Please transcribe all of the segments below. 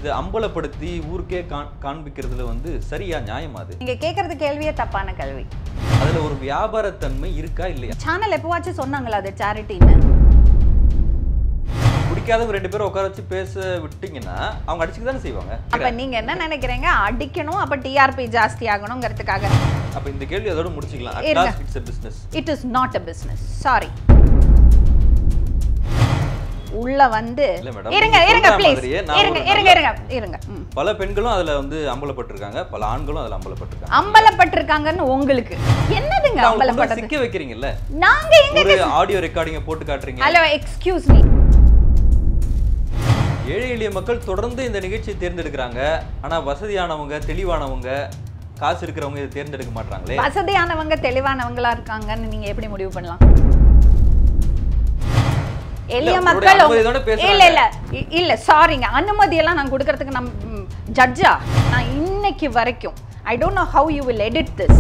இது அம்பலப்படுத்தி ஊருக்கே காண் காண்பிக்கிறதுல வந்து சரியா நியாயமா அது நீங்க கேட்கறது கேள்வியே தப்பான கேள்வி அதுல ஒரு வியாபாரத்தன்மை இருக்கா இல்லையா சேனல் எப்பவாச்சும் சொன்னாங்களா அது சேரிட்டின்னு பிடிக்காதவங்க ரெண்டு பேரும் உட்கார வச்சு பேச விட்டீங்கன்னா அவங்க அடிச்சுக்க தானே செய்வாங்க அப்ப நீங்க என்ன நினைக்கிறீங்க அடிக்கணும் அப்ப டிஆர்பி ஜாஸ்தி ஆகணுங்கிறதுக்காக அப்ப இந்த கேள்வி அதோட முடிச்சுக்கலாம் இருங்க. It's a business it is not a business sorry உள்ள வந்து இல்ல madam, இருங்க நீங்க இருங்க சொல்ற ப்ளீஸ் மாதிரியே நான் இருங்க ஒரு இருங்க நல்ல- இருங்க இருங்க ம். பல பெண்களும் அதுல வந்து அம்பலப்பட்டிருக்காங்க பல ஆண்களும் அதுல அம்பலப்பட்டிருக்காங்க அம்பலப்பட்டிருக்காங்கன்னு உங்களுக்கு என்னதுங்க அவங்களை கொண்டு போய் அம்பலப்பட்டது சிக்க வைக்கிறீங்கல்ல நாங்க எங்க ஒரு ஆடியோ ரெக்கார்டிங்க போட்டு காட்டுறீங்க ஹலோ எக்ஸ்கியூஸ் மீ ஏழை எளிய மக்கள் தொடர்ந்து இந்த நிகழ்ச்சியை தேர்ந்தெடுக்கிறாங்க ஆனா வசதியானவங்க தெளிவானவங்க காசு இருக்கிறவங்க இதை தேர்ந்தெடுக்க மாட்டாங்களே வசதியானவங்க தெளிவானவங்களா இருக்காங்கன்னு நீங்க எப்படி முடிவு பண்ணலாம் எளிய உங்களுடைய மக்கள் அனுமதியோட பேசுறாங்க. இல்ல இல்ல இ- இல்ல சாரிங்க அனுமதி எல்லாம் நான் கொடுக்கறதுக்கு நம் ஜட்ஜா நான் இன்னைக்கு வரைக்கும் I don't know how you will edit this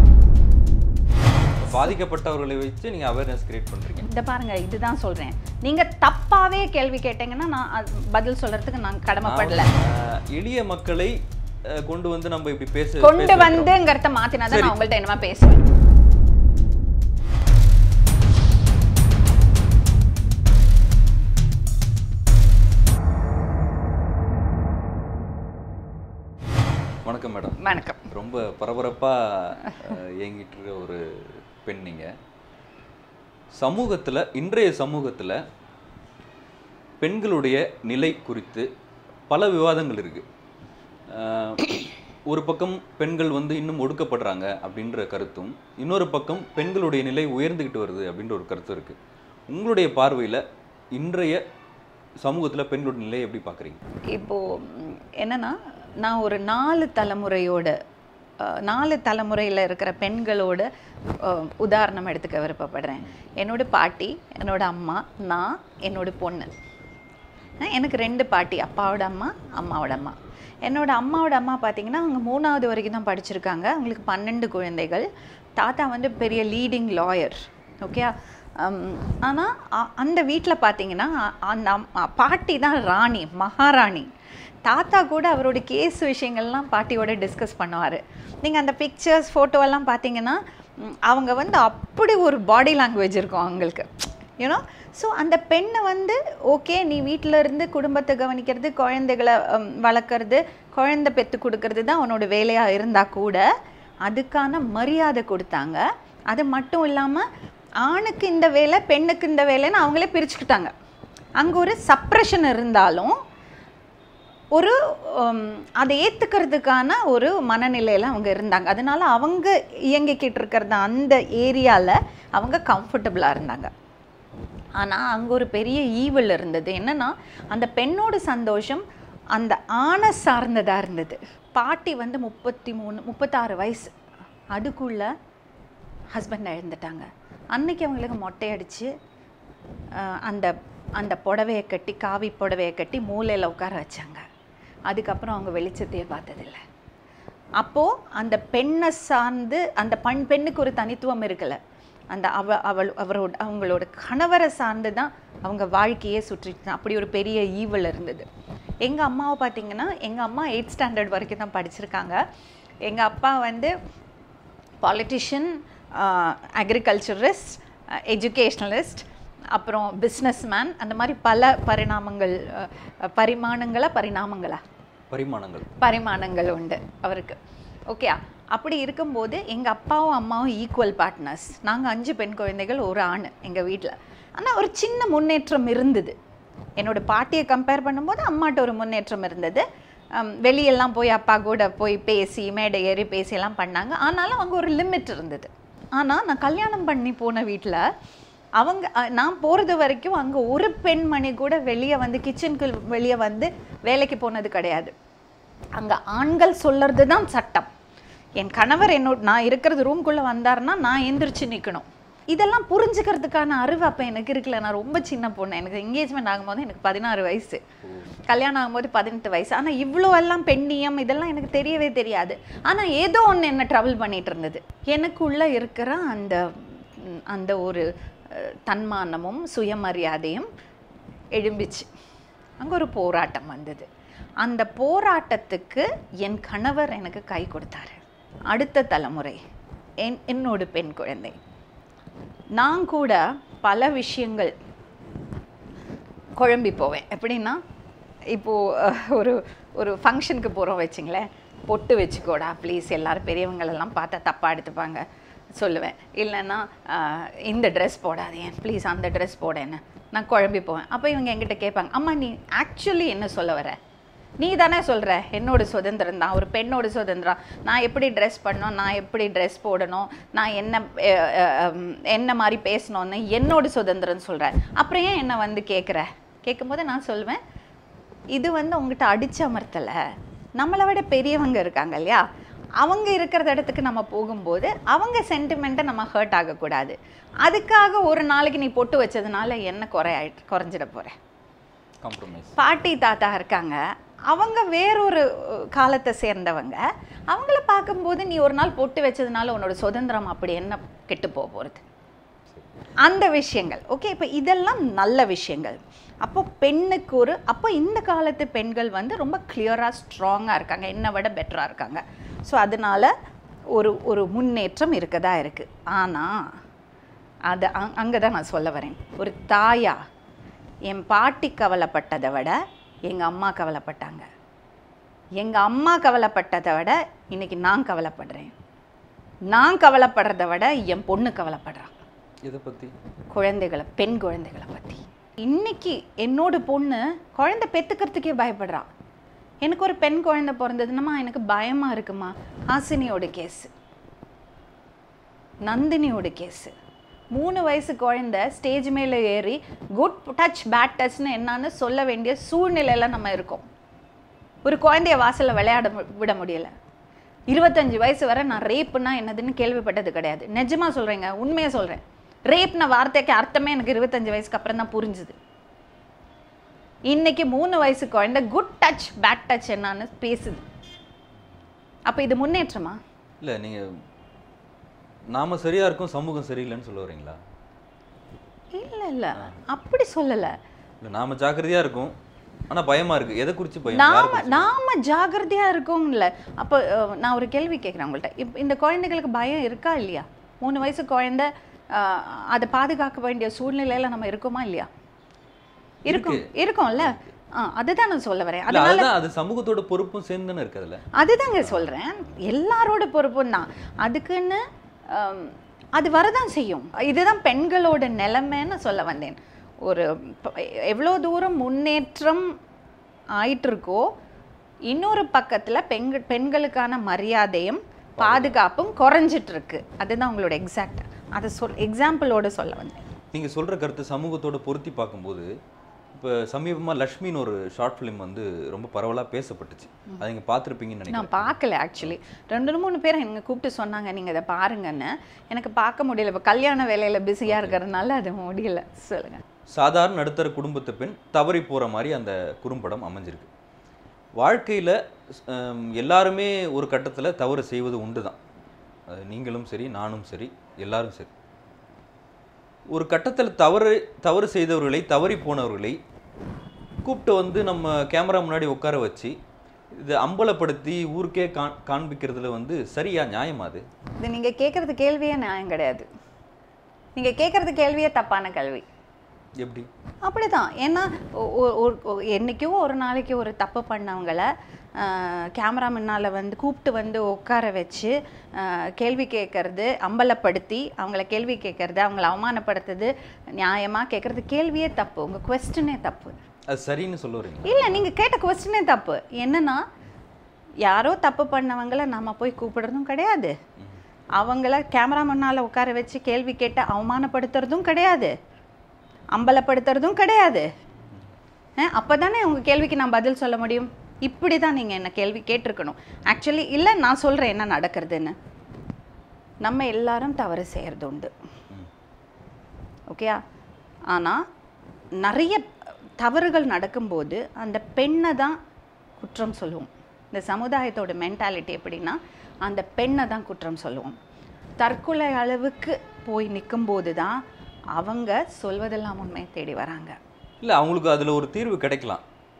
பாதிக்கப்பட்டவர்களை வச்சு நீங்க அவேர்னஸ் கிரியேட் பண்றீங்க இந்த பாருங்க இதுதான் சொல்றேன் நீங்க தப்பாவே கேள்வி கேட்டீங்கன்னா நான் அது பதில் சொல்றதுக்கு நான் கடமைப்படல ஆஹ், எளிய மக்களை அஹ், கொண்டு வந்து நம்ம இப்படி பேச கொண்டு பேச வைக்கிறோம். வந்துங்கிறத மாத்தினா தான் சரி. நான் உங்கள்ட்ட என்னமா பேசுவேன் வணக்கம் மேடம் வணக்கம் ரொம்ப பரபரப்பா அஹ், இயங்கிட்டு இருக்க ஒரு பெண் நீங்க சமூகத்துல இன்றைய சமூகத்துல பெண்களுடைய நிலை குறித்து பல விவாதங்கள் இருக்கு அஹ், ஒரு பக்கம் பெண்கள் வந்து இன்னும் ஒடுக்கப்படுறாங்க அப்படின்ற கருத்தும் இன்னொரு பக்கம் பெண்களுடைய நிலை உயர்ந்துகிட்டு வருது அப்படின்ற ஒரு கருத்தும் இருக்கு உங்களுடைய பார்வையில இன்றைய சமூகத்துல பெண்களுடைய நிலையை எப்படி பார்க்குறீங்க இப்போ ம், என்னன்னா நான் ஒரு நாலு தலைமுறையோட அஹ், நாலு தலைமுறையில் இருக்கிற பெண்களோட அஹ், உதாரணம் எடுத்துக்க விருப்பப்படுறேன் என்னோட பாட்டி என்னோட அம்மா நான் என்னோட பொண்ணு அஹ், எனக்கு ரெண்டு பாட்டி அப்பாவோட அம்மா அம்மாவோட அம்மா என்னோட அம்மாவோட அம்மா பார்த்தீங்கன்னா அவங்க மூணாவது வரைக்கும் தான் படிச்சிருக்காங்க அவங்களுக்கு பன்னெண்டு குழந்தைகள் தாத்தா வந்து பெரிய லீடிங் லாயர் ஓகே ஆனால் அந்த வீட்டில் பார்த்தீங்கன்னா அ- அந்த அம்- பாட்டி தான் ராணி மகாராணி தாத்தா கூட அவரோட கேஸ் விஷயங்கள்லாம் பாட்டியோட டிஸ்கஸ் பண்ணுவார் நீங்கள் அந்த பிக்சர்ஸ் ஃபோட்டோவெல்லாம் பார்த்தீங்கன்னா ம், அவங்க வந்து அப்படி ஒரு பாடி லாங்குவேஜ் இருக்கும் அவங்களுக்கு யூனோ ஸோ அந்த பெண்ணை வந்து ஓகே நீ வீட்டில் இருந்து குடும்பத்தை கவனிக்கிறது குழந்தைகளை ம், வளர்க்குறது குழந்தை பெற்று கொடுக்கறது தான் உன்னோட வேலையாக இருந்தால் கூட அதுக்கான மரியாதை கொடுத்தாங்க அது மட்டும் இல்லாமல் ஆணுக்கு இந்த வேலை பெண்ணுக்கு இந்த வேலைன்னு அவங்களே பிரிச்சுக்கிட்டாங்க அங்கே ஒரு சப்ரெஷன் இருந்தாலும் ஒரு உம், அதை ஏற்றுக்கிறதுக்கான ஒரு மனநிலையில் அவங்க இருந்தாங்க அதனால அவங்க இயங்கிக்கிட்டு இருக்கிறது அந்த ஏரியாவில் அவங்க கம்ஃபர்டபுளாக இருந்தாங்க ஆனால் அங்கே ஒரு பெரிய ஈவில் இருந்தது என்னன்னா அந்த பெண்ணோட சந்தோஷம் அந்த ஆணை சார்ந்ததாக இருந்தது பாட்டி வந்து முப்பத்தி மூணு முப்பத்தாறு வயசு அதுக்குள்ள ஹஸ்பண்ட் இழந்துட்டாங்க அன்னைக்கு அவங்களுக்கு மொட்டை அடித்து அந்த அந்த புடவையை கட்டி காவி புடவையை கட்டி மூலையில் உட்கார வச்சாங்க அதுக்கப்புறம் அவங்க வெளிச்சத்தையே பார்த்ததில்ல அப்போது அந்த பெண்ணை சார்ந்து அந்த பண் பெண்ணுக்கு ஒரு தனித்துவம் இருக்கல அந்த அவ அவள் அவரோட அவங்களோட கணவரை சார்ந்து தான் அவங்க வாழ்க்கையே சுற்றிட்டு அப்படி ஒரு பெரிய ஈவல் இருந்தது எங்கள் அம்மாவை பார்த்தீங்கன்னா எங்கள் அம்மா எயிட் ஸ்டாண்டர்ட் வரைக்கும் தான் படிச்சிருக்காங்க எங்கள் அப்பா வந்து பாலிட்டிஷியன் அக்ரிகல்ச்சரிஸ்ட் எஜுகேஷ்னலிஸ்ட் அப்புறம் பிஸ்னஸ்மேன் அந்த மாதிரி பல பரிணாமங்கள் அஹ், பரிமாணங்களா பரிணாமங்களா பரிமாணங்கள் பரிமாணங்கள் உண்டு அவருக்கு ஓகே அப்படி இருக்கும்போது எங்கள் அப்பாவும் அம்மாவும் ஈக்குவல் பார்ட்னர்ஸ் நாங்கள் அஞ்சு பெண் குழந்தைகள் ஒரு ஆண் எங்கள் வீட்டில் ஆனால் ஒரு சின்ன முன்னேற்றம் இருந்தது என்னோட பாட்டியை கம்பேர் பண்ணும்போது அம்மாட்ட ஒரு முன்னேற்றம் இருந்தது ஹம், வெளியெல்லாம் போய் அப்பா கூட போய் பேசி மேடை ஏறி பேசியெல்லாம் பண்ணாங்க ஆனாலும் அங்கே ஒரு லிமிட் இருந்தது ஆனால் நான் கல்யாணம் பண்ணி போன வீட்டில் அவங்க அஹ், நான் போகிறது வரைக்கும் அங்கே ஒரு பெண்மணி கூட வெளியே வந்து கிச்சனுக்கு வெளியே வந்து வேலைக்கு போனது கிடையாது அங்கே ஆண்கள் சொல்கிறது தான் சட்டம் என் கணவர் என்னோட நான் இருக்கிறது ரூம்குள்ளே வந்தாருன்னா நான் எந்திரிச்சு நிற்கணும் இதெல்லாம் புரிஞ்சுக்கிறதுக்கான அறிவு அப்போ எனக்கு இருக்குல்ல நான் ரொம்ப சின்ன பொண்ணு எனக்கு என்கேஜ்மெண்ட் ஆகும்போது எனக்கு பதினாறு வயசு கல்யாணம் ஆகும்போது பதினெட்டு வயசு ஆனால் இவ்வளோ எல்லாம் பெண்ணியம் இதெல்லாம் எனக்கு தெரியவே தெரியாது ஆனால் ஏதோ ஒன்று என்ன ட்ரபிள் பண்ணிட்டு இருந்தது எனக்குள்ளே இருக்கிற அந்த ம், அந்த ஒரு அஹ், தன்மானமும் சுயமரியாதையும் எழும்பிச்சு அங்கே ஒரு போராட்டம் வந்தது அந்த போராட்டத்துக்கு என் கணவர் எனக்கு கை கொடுத்தாரு அடுத்த தலைமுறை என் என்னோட பெண் குழந்தை நான் கூட பல விஷயங்கள் குழம்பி போவேன் எப்படின்னா இப்போது அஹ், ஒரு ஒரு ஃபங்க்ஷனுக்கு போகிறோம் வச்சுங்களேன் பொட்டு வச்சுக்கோடா ப்ளீஸ் எல்லாரும் பெரியவங்களெல்லாம் பார்த்தா தப்பாக எடுத்துப்பாங்க சொல்லுவேன் இல்லைன்னா அஹ், இந்த ட்ரெஸ் போடாதேன் ப்ளீஸ் அந்த ட்ரெஸ் போடேன்னு நான் குழம்பி போவேன் அப்போ இவங்க என்கிட்ட கேட்பாங்க அம்மா நீ ஆக்சுவலி என்ன சொல்ல வர நீ தானே சொல்கிற என்னோட சுதந்திரம் தான் ஒரு பெண்ணோட சுதந்திரம் நான் எப்படி ட்ரெஸ் பண்ணணும் நான் எப்படி ட்ரெஸ் போடணும் நான் என்ன அஹ், அஹ், ஹம், என்ன மாதிரி பேசணும்னு என்னோட சுதந்திரம்னு சொல்கிறேன் அப்புறம் ஏன் என்ன வந்து கேட்குற கேட்கும்போது நான் சொல்லுவேன் இது வந்து உங்ககிட்ட அடிச்சு அமர்த்தலை நம்மளை விட பெரியவங்க இருக்காங்க இல்லையா அவங்க இருக்கிற இடத்துக்கு நம்ம போகும்போது அவங்க சென்டிமெண்ட்டை நம்ம ஹர்ட் ஆகக்கூடாது அதுக்காக ஒரு நாளைக்கு நீ பொட்டு வச்சதுனால என்ன குறைய குறைஞ்சிட போகிறேன் காம்ப்ரமைஸ் பாட்டி தாத்தா இருக்காங்க அவங்க வேறொரு அஹ், காலத்தை சேர்ந்தவங்க அவங்கள பார்க்கும்போது நீ ஒரு நாள் பொட்டு வச்சதுனால உன்னோட சுதந்திரம் அப்படி என்ன கெட்டு போக போகிறது அந்த விஷயங்கள் ஓகே இப்போ இதெல்லாம் நல்ல விஷயங்கள் அப்போ பெண்ணுக்கு ஒரு அப்போ இந்த காலத்து பெண்கள் வந்து ரொம்ப கிளியராக ஸ்ட்ராங்காக இருக்காங்க என்னை விட பெட்டராக இருக்காங்க ஸோ அதனால ஒரு ஒரு முன்னேற்றம் இருக்கதா இருக்குது ஆனால் அது அங்கே தான் நான் சொல்ல வரேன் ஒரு தாயா என் பாட்டி கவலைப்பட்டதை விட எங்கள் அம்மா கவலைப்பட்டாங்க எங்கள் அம்மா கவலைப்பட்டதை விட இன்னைக்கு நான் கவலைப்படுறேன் நான் கவலைப்படுறத விட என் பொண்ணு கவலைப்படுறான் இதை பற்றி குழந்தைகளை பெண் குழந்தைகளை பற்றி இன்னைக்கு என்னோட பொண்ணு குழந்தை பெற்றுக்கிறதுக்கே பயப்படுறா எனக்கு ஒரு பெண் குழந்தை பிறந்ததுன்னா எனக்கு பயமாக இருக்குமா ஹாசினியோட கேஸு நந்தினியோட கேஸு மூணு வயசு குழந்தை ஸ்டேஜ் மேலே ஏறி குட் டச் பேட் டச்னு என்னன்னு சொல்ல வேண்டிய சூழ்நிலையில் நம்ம இருக்கோம் ஒரு குழந்தைய வாசலில் விளையாட மு- விட முடியல இருபத்தஞ்சு வயசு வரை நான் ரேப்புனா என்னதுன்னு கேள்விப்பட்டது கிடையாது நிஜமா சொல்கிறேங்க உண்மையாக சொல்கிறேன் ரேப்ன வார்த்தைக்கு அர்த்தமே எனக்கு இருபத்தஞ்சு வயசுக்கு அப்புறம் தான் புரிஞ்சுது இன்னைக்கு மூணு வயசு குழந்தை குட் டச் பேட் டச் என்னன்னு பேசுது அப்போ இது முன்னேற்றமா இல்லை நீங்கள் நாம சரியா இருக்கும் சமூகம் சரியில்லைன்னு சொல்ல வரீங்களா இல்லை இல்லை அப்படி சொல்லலை இல்லை நாம ஜாக்கிரதையா இருக்கும் ஆனா பயமா இருக்கு எதை குறித்து பயம் யாரை நாம குறிச்சு? நாம ஜாகிரதையா இருக்கோம்ல அப்போ அஹ், நான் ஒரு கேள்வி கேட்குறேன் உங்கள்கிட்ட இப்போ இந்த குழந்தைகளுக்கு பயம் இருக்கா இல்லையா மூணு வயசு குழந்தை அஹ், அதை பாதுகாக்க வேண்டிய சூழ்நிலையில நம்ம இருக்கோமா இல்லையா இருக்கும் இருக்கும்ல ஆ அதுதான் நான் சொல்ல வரேன் இல்ல அதனால அதுதான் அது சமூகத்தோட பொறுப்பும் சேர்ந்து தானே இருக்கு அதுல அதுதாங்க சொல்கிறேன் எல்லாரோட பொறுப்பும் தான் அதுக்குன்னு ஆம், அது வரதான் செய்யும் இதுதான் பெண்களோட நிலைமைன்னு சொல்ல வந்தேன் ஒரு ப- எவ்வளோ தூரம் முன்னேற்றம் ஆயிட்டு இருக்கோ இன்னொரு பக்கத்தில் பெண்கள் பெண்களுக்கான மரியாதையும் பாதுகாப்பும் குறைஞ்சிட்டு இருக்கு அதுதான் உங்களோட எக்ஸாக்ட் அதை சொல் எக்ஸாம்பிளோட சொல்ல வந்தேன் நீங்க சொல்ற கருத்து சமூகத்தோட பொருத்தி பார்க்கும்போது இப்போ சமீபமா லக்ஷ்மின்னு ஒரு ஷார்ட் ஃபிலிம் வந்து ரொம்ப பரவலா பேசப்பட்டுச்சு அதை நீங்க பார்த்துருப்பீங்கன்னு நினைக்கிறேன் நான் பார்க்கல ஆக்சுவலி ரெண்டு மூணு பேர் என்னை கூப்பிட்டு சொன்னாங்க நீங்கள் இதை பாருங்கன்னு எனக்கு பார்க்க முடியல இப்போ கல்யாண வேலையில் பிஸியாக இருக்கிறதுனால அது முடியல சொல்லுங்கள் சாதாரண நடுத்தர குடும்பத்து பெண் தவறி போற மாதிரி அந்த குறும்படம் அமைஞ்சிருக்கு வாழ்க்கையில ஹம், எல்லாருமே ஒரு கட்டத்துல தவறு செய்வது உண்டு தான் நீங்களும் சரி நானும் சரி எல்லாரும் சரி ஒரு கட்டத்துல தவறு தவறு செய்தவர்களை தவறி போனவர்களை கூப்பிட்டு வந்து நம்ம கேமரா முன்னாடி உட்கார வச்சு இது அம்பலப்படுத்தி ஊருக்கே காண் காண்பிக்கிறதுல வந்து சரியா நியாயமா அது இது நீங்கள் கேட்குறது கேள்வியே நியாயம் கிடையாது நீங்கள் கேட்குறது கேள்வியே தப்பான கேள்வி எப்படி அப்படிதான் ஏன்னா ஒ- ஒ- ஒரு- ஒ- என்னைக்கோ ஒரு நாளைக்கு ஒரு தப்பு பண்ணவங்கள கேமரா முன்னால் வந்து கூப்பிட்டு வந்து உட்கார வச்சு ஆஹ், கேள்வி கேட்கறது அம்பலப்படுத்தி அவங்கள கேள்வி கேட்கறது அவங்கள அவமானப்படுத்துறது நியாயமாக கேட்குறது கேள்வியே தப்பு உங்கள் கொஸ்டினே தப்பு அது சரின்னு சொல்ல வரீங்களா இல்லை நீங்கள் கேட்ட கொஸ்டினே தப்பு என்னன்னா யாரோ தப்பு பண்ணவங்கள நம்ம போய் கூப்பிடுறதும் கிடையாது அவங்கள கேமரா முன்னால் உட்கார வச்சு கேள்வி கேட்டு அவமானப்படுத்துறதும் கிடையாது அம்பலப்படுத்துறதும் கிடையாது அப்போ தானே உங்கள் கேள்விக்கு நான் பதில் சொல்ல முடியும் இப்படி தான் நீங்கள் என்ன கேள்வி கேட்டிருக்கணும் ஆக்சுவலி இல்லை நான் சொல்கிறேன் என்ன நடக்கிறதுன்னு நம்ம எல்லாரும் தவறு செய்கிறது உண்டு ம். ஓகேயா ஆனால் நிறைய தவறுகள் நடக்கும்போது அந்த பெண்ணை தான் குற்றம் சொல்லுவோம் இந்த சமுதாயத்தோட மென்டாலிட்டி எப்படின்னா அந்த பெண்ணை தான் குற்றம் சொல்லுவோம் தற்கொலை அளவுக்கு போய் நிற்கும்போது தான் அவங்க சொல்வதெல்லாம் உண்மையை தேடி வராங்க இல்லை அவங்களுக்கு அதில் ஒரு தீர்வு கிடைக்கலாம்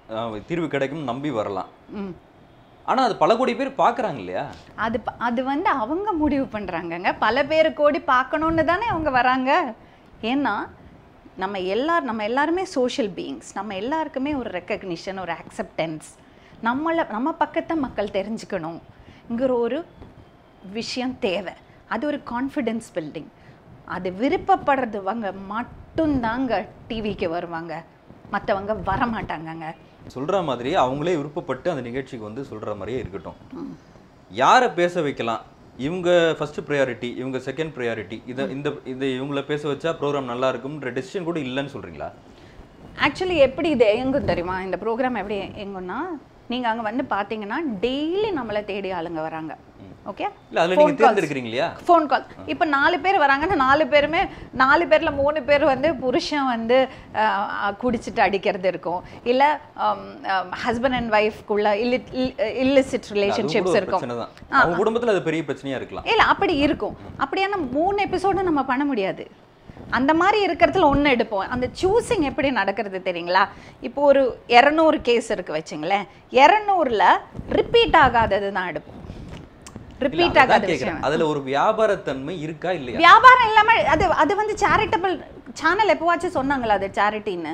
அஹ், தீர்வு கிடைக்கும் நம்பி வரலாம் ம் ஆனா அது பல கோடி பேர் பார்க்கறாங்க இல்லையா அது ப- அது வந்து அவங்க முடிவு பண்றாங்கங்க பல பேர் கோடி பார்க்கணுன்னு தானே அவங்க வராங்க ஏன்னா நம்ம எல்லார் நம்ம எல்லாருமே சோஷியல் பீயிங்ஸ் நம்ம எல்லாருக்குமே ஒரு ரெக்கக்னிஷன் ஒரு அக்செப்டன்ஸ் நம்மளை நம்ம பக்கத்தை மக்கள் தெரிஞ்சுக்கணுங்கிற ஒரு விஷயம் தேவை அது ஒரு கான்ஃபிடென்ஸ் பில்டிங் அது விருப்பப்படுறதுவங்க மட்டும்தாங்க டிவிக்கு வருவாங்க மற்றவங்க வரமாட்டாங்கங்க சொல்ற மாதிரி அவங்களே விருப்பப்பட்டு அந்த நிகழ்ச்சிக்கு வந்து சொல்ற மாதிரியே இருக்கட்டும் யாரை பேச வைக்கலாம் இவங்க ஃபர்ஸ்ட் ப்ரையாரிட்டி இவங்க செகண்ட் ப்ரையாரிட்டி இதை இந்த இந்த இவங்கள பேச வச்சா ப்ரோக்ராம் நல்லா இருக்கும்ன்ற டெசிஷன் கூட இல்லைன்னு சொல்றீங்களா ஆக்சுவலி எப்படி இது எங்கும் தெரியுமா இந்த ப்ரோக்ராம் எப்படி எங்குன்னா நீங்கள் அங்கே வந்து பார்த்தீங்கன்னா டெய்லி நம்மளை தேடி ஆளுங்க வராங்க ஓகே இல்ல அதுல நீங்க தேர்ந்தெடுக்கிறீங்க இல்லையா ஃபோன் கால் இப்போ நாலு பேர் வராங்கன்னா நாலு பேருமே நாலு பேர்ல மூணு பேர் வந்து புருஷன் வந்து அஹ், அஹ், குடிச்சிட்டு அடிக்கிறது இருக்கும் இல்லை ஹஸ்பண்ட் அண்ட் ஒய்ஃப்குள்ள இல்லி இல்லிசிட் அது கூட ரிலேஷன்ஷிப்ஸ் ஒரு இருக்கும் பிரச்சனை தான் அவங்க குடும்பத்துல அது பெரிய பிரச்சனையா இருக்கலாம் இல்லை அப்படி இருக்கும் அப்படியான மூணு எபிசோடு நம்ம பண்ண முடியாது அந்த மாதிரி இருக்கிறதுல ஒன்று எடுப்போம் அந்த சூஸிங் எப்படி நடக்கிறது தெரியுங்களா இப்போ ஒரு இரநூறு கேஸ் இருக்கு வச்சுங்களேன் இரநூறுல ரிப்பீட் ஆகாதது தான் எடுப்போம் இல்ல, ரிப்பீட் அதான் ஆகாத கேக்குறேன். விஷயம் அதுல ஒரு வியாபாரத்தன்மை இருக்கா இல்லையா வியாபாரம் இல்லாம அது அது வந்து சேரிட்டபிள் சேனல் எப்போவாச்சும் சொன்னாங்களா அது சேரிட்டின்னு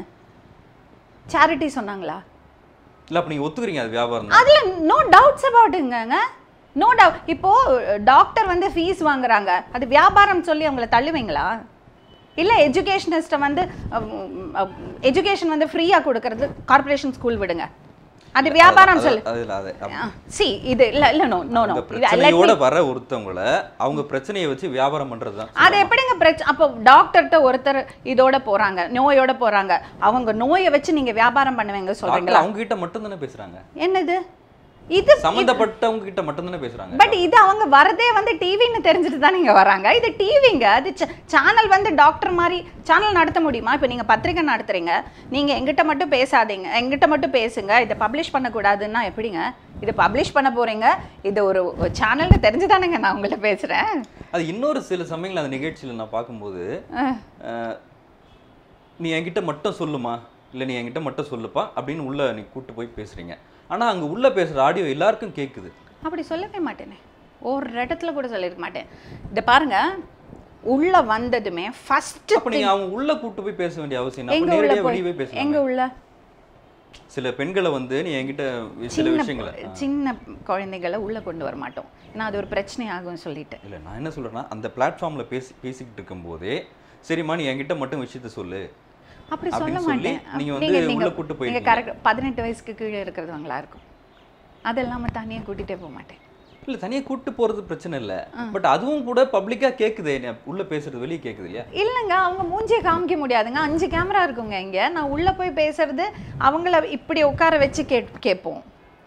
சேரிட்டி சொன்னாங்களா இல்ல அப்ப நீங்க ஒத்துக்கிறீங்க அது வியாபாரம் தான் அதுல நோ டவுட்ஸ் அபவுட்டுங்க நோ டவுட் இப்போ டாக்டர் வந்து ஃபீஸ் வாங்குறாங்க அது வியாபாரம் சொல்லி அவங்கள தள்ளுவீங்களா இல்ல எஜுகேஷனிஸ்ட்டை வந்து எஜுகேஷன் வந்து ஃப்ரீயா கொடுக்கறது கார்ப்பரேஷன் ஸ்கூல் விடுங்க அது வியாபாரம் அது- சொல்லு அதுல அது அப்ப சி இது இல்ல இல்ல நோ நோ நோ அந்த பிரச்சனையோட வர ஒருத்தவங்கள அவங்க பிரச்சனையை வச்சு வியாபாரம் பண்றதுதான் அது எப்படிங்க பிரச்சனை அப்போ டாக்டர்கிட்ட ஒருத்தர் இதோட போறாங்க நோயோட போறாங்க அவங்க நோயை வச்சு நீங்க வியாபாரம் பண்ணுவீங்க சொல்றீங்களா டாக்டர் அவங்க கிட்ட மட்டும் தானே பேசுறாங்க என்னது இது சம்பந்தப்பட்டவங்க கிட்ட மட்டும் தானே பேசுறாங்க பட் இது அவங்க வரதே வந்து டிவின்னு தெரிஞ்சுட்டு தான் நீங்க வராங்க இது டிவிங்க அது சேனல் வந்து டாக்டர் மாதிரி சேனல் நடத்த முடியுமா இப்போ நீங்க பத்திரிக்கை நடத்துறீங்க நீங்க எங்கிட்ட மட்டும் பேசாதீங்க எங்கிட்ட மட்டும் பேசுங்க இதை பப்ளிஷ் பண்ணக்கூடாதுன்னா எப்படிங்க இதை பப்ளிஷ் பண்ண போறீங்க இது ஒரு சேனல்னு தெரிஞ்சு தானேங்க நான் உங்கள்ட்ட பேசுறேன் அது இன்னொரு சில சமயங்கள் அந்த நிகழ்ச்சியில நான் பார்க்கும்போது அஹ், அஹ், நீ என்கிட்ட மட்டும் சொல்லுமா இல்ல நீ என்கிட்ட மட்டும் சொல்லுப்பா அப்படின்னு உள்ள நீ கூட்டு போய் பேசுறீங்க ஆனா அங்க உள்ள பேசுற ஆடியோ எல்லாருக்கும் கேக்குது அப்படி சொல்லவே மாட்டேனே ஒரு இடத்துல கூட சொல்லியிருக்க மாட்டேன் இதை பாருங்க உள்ள வந்ததுமே ஃபர்ஸ்ட் அப்ப நீங்க அவங்க உள்ள கூட்டு போய் பேச வேண்டிய அவசியம் இல்லை. அப்ப எங்க உள்ள நேரடியா போய் வெளியே போய் பேசலாம் எங்க உள்ள சில பெண்களை வந்து நீ என்கிட்ட சில சின்ன விஷயங்களை சின்ன குழந்தைகளை உள்ள கொண்டு வர மாட்டோம் ஏன்னா அது ஒரு பிரச்சனை ஆகும்னு சொல்லிட்டு இல்ல நான் என்ன சொல்றேன்னா அந்த பிளாட்ஃபார்ம்ல பேசி பேசிக்கிட்டு இருக்கும்போதே சரிம்மா நீ என்கிட்ட மட்டும் விஷயத்த சொல்லு அப்படி சொல்ல அப்படின்னு சொல்லி மாட்டேன் நீங்க நீங்க வந்து நீங்க உள்ள கூட்டு நீங்க போயிருக்கீங்க கரெக்ட் பதினெட்டு வயசுக்கு கீழே இருக்கிறவங்களா இருக்கும் அதெல்லாம் தனியா கூட்டிட்டே போக மாட்டேன் இல்ல தனியா கூட்டு போறது பிரச்சனை இல்ல பட் அதுவும் கூட பப்ளிக்கா கேக்குதே நீ உள்ள பேசுறது வெளியே கேக்குது இல்லையா இல்லைங்க அவங்க மூஞ்சியை காமிக்க முடியாதுங்க அஞ்சு கேமரா இருக்குங்க இங்க நான் உள்ள போய் பேசுறது அவங்கள இப்படி உட்கார வச்சு கே கேட்போம்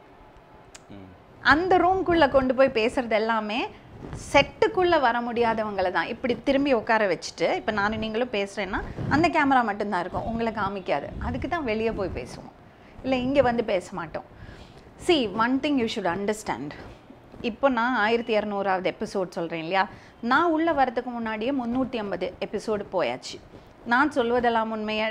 ம். அந்த ரூம்குள்ள கொண்டு போய் பேசுறது எல்லாமே செட்டுக்குள்ள வர முடியாதவங்கள தான் இப்படி திரும்பி உட்கார வச்சுட்டு இப்போ நானும் நீங்களும் பேசுறேன்னா அந்த கேமரா மட்டும்தான் இருக்கும் உங்களை காமிக்காது அதுக்கு தான் வெளியே போய் பேசுவோம் இல்லை இங்கே வந்து பேச மாட்டோம் see one thing you should understand இப்போ நான் ஆயிரத்தி இரநூறாவது எபிசோட் சொல்கிறேன் இல்லையா நான் உள்ளே வரதுக்கு முன்னாடியே முந்நூற்றி ஐம்பது எபிசோடு போயாச்சு நான் சொல்வதெல்லாம் உண்மையை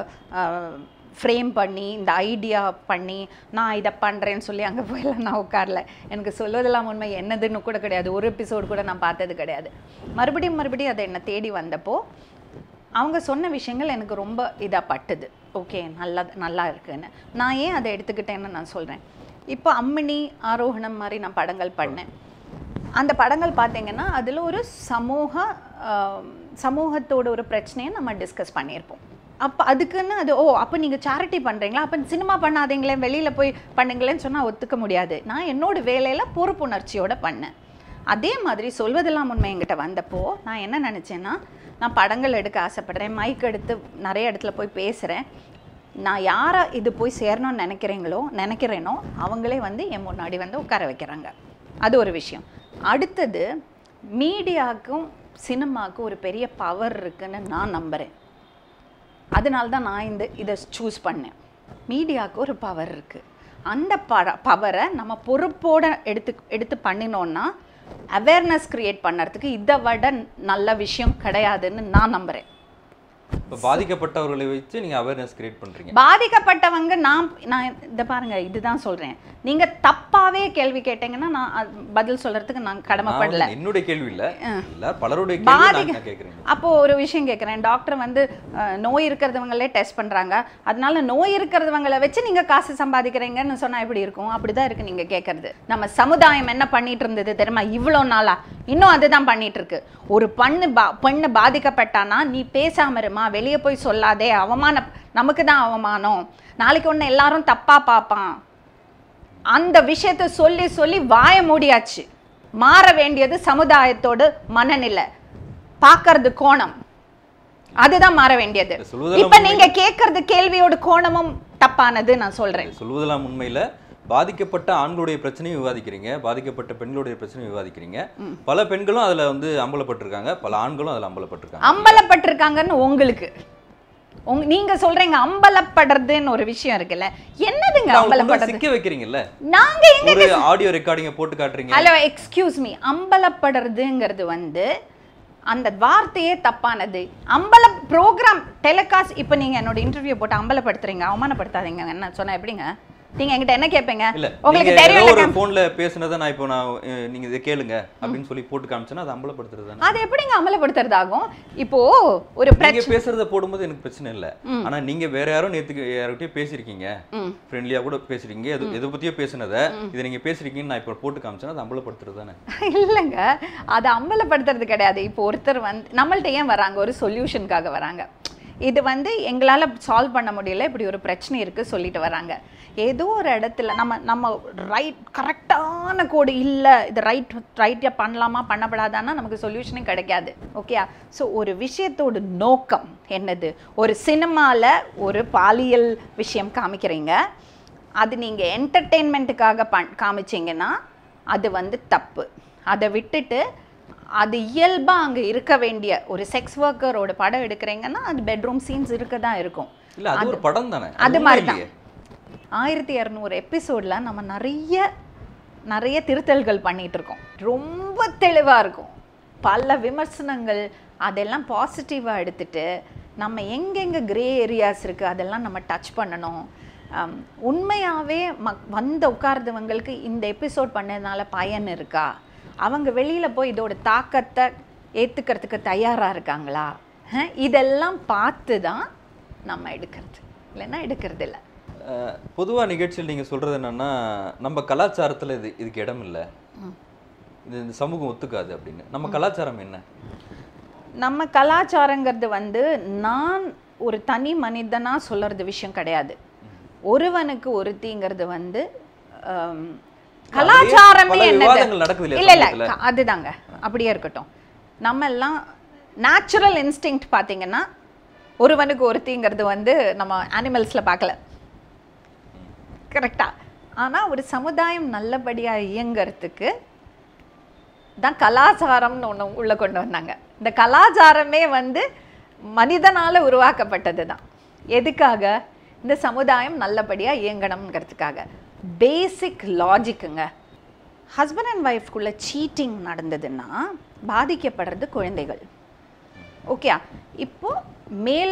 ஃப்ரேம் பண்ணி இந்த ஐடியா பண்ணி நான் இதை பண்ணுறேன்னு சொல்லி அங்கே போயெல்லாம் நான் உட்காரல எனக்கு சொல்வதெல்லாம் உண்மை என்னதுன்னு கூட கிடையாது ஒரு எபிசோடு கூட நான் பார்த்தது கிடையாது மறுபடியும் மறுபடியும் அதை என்னை தேடி வந்தப்போ அவங்க சொன்ன விஷயங்கள் எனக்கு ரொம்ப இதாக பட்டுது ஓகே நல்லா நல்லா இருக்குன்னு நான் ஏன் அதை எடுத்துக்கிட்டேன்னு நான் சொல்கிறேன் இப்போ அம்மினி ஆரோகணம் மாதிரி நான் படங்கள் பண்ணேன் அந்த படங்கள் பார்த்தீங்கன்னா அதில் ஒரு சமூக ஆம், சமூகத்தோட ஒரு பிரச்சனையை நம்ம டிஸ்கஸ் பண்ணியிருப்போம் அப்போ அதுக்குன்னு அது ஓ அப்போ நீங்கள் சேரிட்டி பண்ணுறீங்களா அப்போ சினிமா பண்ணாதீங்களே வெளியில் போய் பண்ணுங்களேன்னு சொன்னால் ஒத்துக்க முடியாது நான் என்னோட வேலையில் பொறுப்புணர்ச்சியோட பண்ணேன் அதே மாதிரி சொல்வதெல்லாம் உண்மை என்கிட்ட வந்தப்போ நான் என்ன நினச்சேன்னா நான் படங்கள் எடுக்க ஆசைப்படுறேன் மைக் எடுத்து நிறைய இடத்துல போய் பேசுகிறேன் நான் யாரை இது போய் சேரணும்னு நினைக்கிறீங்களோ நினைக்கிறேனோ அவங்களே வந்து என் முன்னாடி வந்து உட்கார வைக்கிறாங்க அது ஒரு விஷயம் அடுத்தது மீடியாவுக்கும் சினிமாவுக்கும் ஒரு பெரிய பவர் இருக்குன்னு நான் நம்புகிறேன் அதனால தான் நான் இந்த இதை சூஸ் பண்ணேன் மீடியாவுக்கு ஒரு பவர் இருக்குது அந்த பட பவரை நம்ம பொறுப்போட எடுத்து எடுத்து பண்ணினோன்னா அவேர்னஸ் கிரியேட் பண்ணுறதுக்கு இதை விட நல்ல விஷயம் கிடையாதுன்னு நான் நம்புகிறேன் இப்போ பாதிக்கப்பட்டவர்களை வச்சு நீங்க அவேர்னஸ் கிரியேட் பண்றீங்க பாதிக்கப்பட்டவங்க நான் நான் இதை பாருங்க இதுதான் சொல்றேன் நீங்க தப்பாவே கேள்வி கேட்டீங்கன்னா நான் அது பதில் சொல்றதுக்கு நான் நான் கடமைப்படல வந்து என்னுடைய கேள்வி இல்ல இல்ல பலருடைய கேள்வி பாதிக்க- நான் கேட்குறேன் அப்போ ஒரு விஷயம் கேட்குறேன் டாக்டர் வந்து அஹ், நோய் இருக்கிறவங்களே டெஸ்ட் பண்றாங்க அதனால நோய் இருக்கிறவங்களை வச்சு நீங்க காசு சம்பாதிக்கிறீங்கன்னு சொன்னா எப்படி இருக்கும் அப்படிதான் இருக்கு நீங்க கேட்கறது நம்ம சமுதாயம் என்ன பண்ணிட்டு இருந்தது தெரியுமா இவ்வளோ நாளா இன்னும் அதுதான் பண்ணிட்டு இருக்கு ஒரு பண்ணு பா பெண்ணு பாதிக்கப்பட்டானா நீ பேசாம இருமா வெளியே போய் சொல்லாதே அவமான நமக்கு தான் அவமானம் நாளைக்கு ஒன்று எல்லாரும் தப்பா பார்ப்பான் அந்த விஷயத்தை சொல்லி சொல்லி வாய மூடியாச்சு மாற வேண்டியது சமுதாயத்தோட மனநிலை பார்க்கறது கோணம் அதுதான் மாற வேண்டியது இல்ல, சொல்வதெல்லாம் இப்ப நீங்க கேட்கறது கேள்வியோட கோணமும் தப்பானது நான் சொல்றேன் சொல்வதெல்லாம் உண்மையில பாதிக்கப்பட்ட ஆண்களுடைய பிரச்சனையும் விவாதிக்கிறீங்க பாதிக்கப்பட்ட பெண்களுடைய பிரச்சனையும் விவாதிக்கிறீங்க பல பெண்களும் அதுல வந்து அம்பலப்பட்டிருக்காங்க பல ஆண்களும் அதுல அம்பலப்பட்டிருக்காங்க அம்பலப்பட்டிருக்காங்கன்னு உங்களுக்கு உங்க நீங்க சொல்றீங்க அம்பலப்படுறதுன்னு ஒரு விஷயம் இருக்குல்ல என்னதுங்க அவங்களை கொண்டு வந்து அம்பலப்படுறது சிக்க வைக்கிறீங்கல்ல நாங்க எங்க ஒரு ஆடியோ ரெக்கார்டிங்க போட்டு காட்டுறீங்க ஹலோ எக்ஸ்கியூஸ் மீ அம்பலப்படுறதுங்கிறது வந்து அந்த வார்த்தையே தப்பானது அம்பல ப்ரோக்ராம் டெலிகாஸ்ட் இப்போ நீங்க என்னோட இன்டர்வியூ போட்டு அம்பலப்படுத்துறீங்க அவமானப்படுத்தாதீங்க என்ன சொன்னா எப்படிங்க நீங்க என்கிட்ட என்ன கேட்பீங்க இல்ல உங்களுக்கு நீங்க ஏதோ தெரியும் ஒரு போன்ல பேசுனதை நான் இப்போ நான் அஹ், நீங்க இதை கேளுங்க அப்படின்னு சொல்லி போட்டு காமிச்சேன்னா அது அம்பலப்படுத்துறது தானே அது எப்படிங்க அமலப்படுத்துறதாகும் இப்போ ஒரு நீங்க பிரச்சனை பேசுறத போடும்போது எனக்கு பிரச்சனை இல்ல ஆனா நீங்க வேற யாரும் நேத்துக்கு யார்கிட்டயும் பேசிருக்கீங்க ம். ஃப்ரெண்ட்லியா கூட பேசுறீங்க எது எதை பத்தியோ பேசுனத இதை நீங்க பேசுறீங்கன்னு நான் இப்போ போட்டு காமிச்சேன்னா அது அம்பலப்படுத்துறது தானே இல்லைங்க அதை அம்பலப்படுத்துறது கிடையாது இப்போ ஒருத்தர் வந்து நம்மள்ட்ட ஏன் வராங்க ஒரு சொல்யூஷனுக்காக வராங்க இது வந்து எங்களால் சால்வ் பண்ண முடியல இப்படி ஒரு பிரச்சனை இருக்குது சொல்லிட்டு வராங்க ஏதோ ஒரு இடத்துல நம்ம நம்ம ரைட் கரெக்டான கோடு இல்லை இது ரைட் ரைட்டாக பண்ணலாமா பண்ணப்படாதான்னா நமக்கு சொல்யூஷனே கிடைக்காது ஓகே ஸோ ஒரு விஷயத்தோட நோக்கம் என்னது ஒரு சினிமாவில் ஒரு பாலியல் விஷயம் காமிக்கிறீங்க அது நீங்கள் என்டர்டெயின்மெண்ட்டுக்காக பண் காமிச்சீங்கன்னா அது வந்து தப்பு அதை விட்டுட்டு அது இயல்பாக அங்கே இருக்க வேண்டிய ஒரு செக்ஸ் ஒர்க்கரோட படம் எடுக்கிறீங்கன்னா அது பெட்ரூம் சீன்ஸ் இருக்க தான் இருக்கும் இல்ல அது ஒரு படம் தானே அது உண்மை மாதிரி தான் இல்லையே. ஆயிரத்தி இரநூறு எபிசோடில் நம்ம நிறைய நிறைய திருத்தல்கள் பண்ணிட்டு இருக்கோம் ரொம்ப தெளிவாக இருக்கும் பல விமர்சனங்கள் அதெல்லாம் பாசிட்டிவாக எடுத்துட்டு நம்ம எங்கெங்கே கிரே ஏரியாஸ் இருக்குது அதெல்லாம் நம்ம டச் பண்ணணும் ஆம், உண்மையாகவே மக் வந்து உட்கார்ந்தவங்களுக்கு இந்த எபிசோட் பண்ணதுனால பயன் இருக்கா அவங்க வெளியில் போய் இதோட தாக்கத்தை ஏற்றுக்கிறதுக்கு தயாராக இருக்காங்களா அஹ், இதெல்லாம் பார்த்து தான் நம்ம எடுக்கிறது இல்லைன்னா எடுக்கிறது இல்லை அஹ், பொதுவா நிகழ்ச்சியில் நீங்க சொல்றது என்னன்னா நம்ம கலாச்சாரத்துல இது இதுக்கு இடம் இல்ல இது இந்த சமூகம் ஒத்துக்காது அப்படின்னு நம்ம கலாச்சாரம் என்ன நம்ம கலாச்சாரங்கிறது வந்து நான் ஒரு தனி மனிதனா சொல்றது விஷயம் கிடையாது ஒருவனுக்கு ஒருத்திங்கிறது வந்து ஆம், கலாச்சாரமே பல என்னது விவாதங்கள் நடக்குது இல்லையா இல்ல இல்ல சமூகத்துல? க- அதுதாங்க அப்படியே இருக்கட்டும் நம்ம எல்லாம் நேச்சுரல் இன்ஸ்டிங்க்ட் பார்த்தீங்கன்னா ஒருவனுக்கு ஒருத்திங்கிறது வந்து நம்ம அனிமல்ஸ்ல பார்க்கல கரெக்டா ஆனா ஒரு சமுதாயம் நல்லபடியா இயங்கறதுக்கு தான் கலாச்சாரம்னு ஒன்று உள்ள கொண்டு வந்தாங்க இந்த கலாச்சாரமே வந்து மனிதனால உருவாக்கப்பட்டது தான் எதுக்காக இந்த சமுதாயம் நல்லபடியா இயங்கணுங்கிறதுக்காக பேசிக் லாஜிக்குங்க ஹஸ்பண்ட் அண்ட் ஒய்ஃப்குள்ள சீட்டிங் நடந்ததுன்னா பாதிக்கப்படுறது குழந்தைகள் ஓகே இப்போ மேல்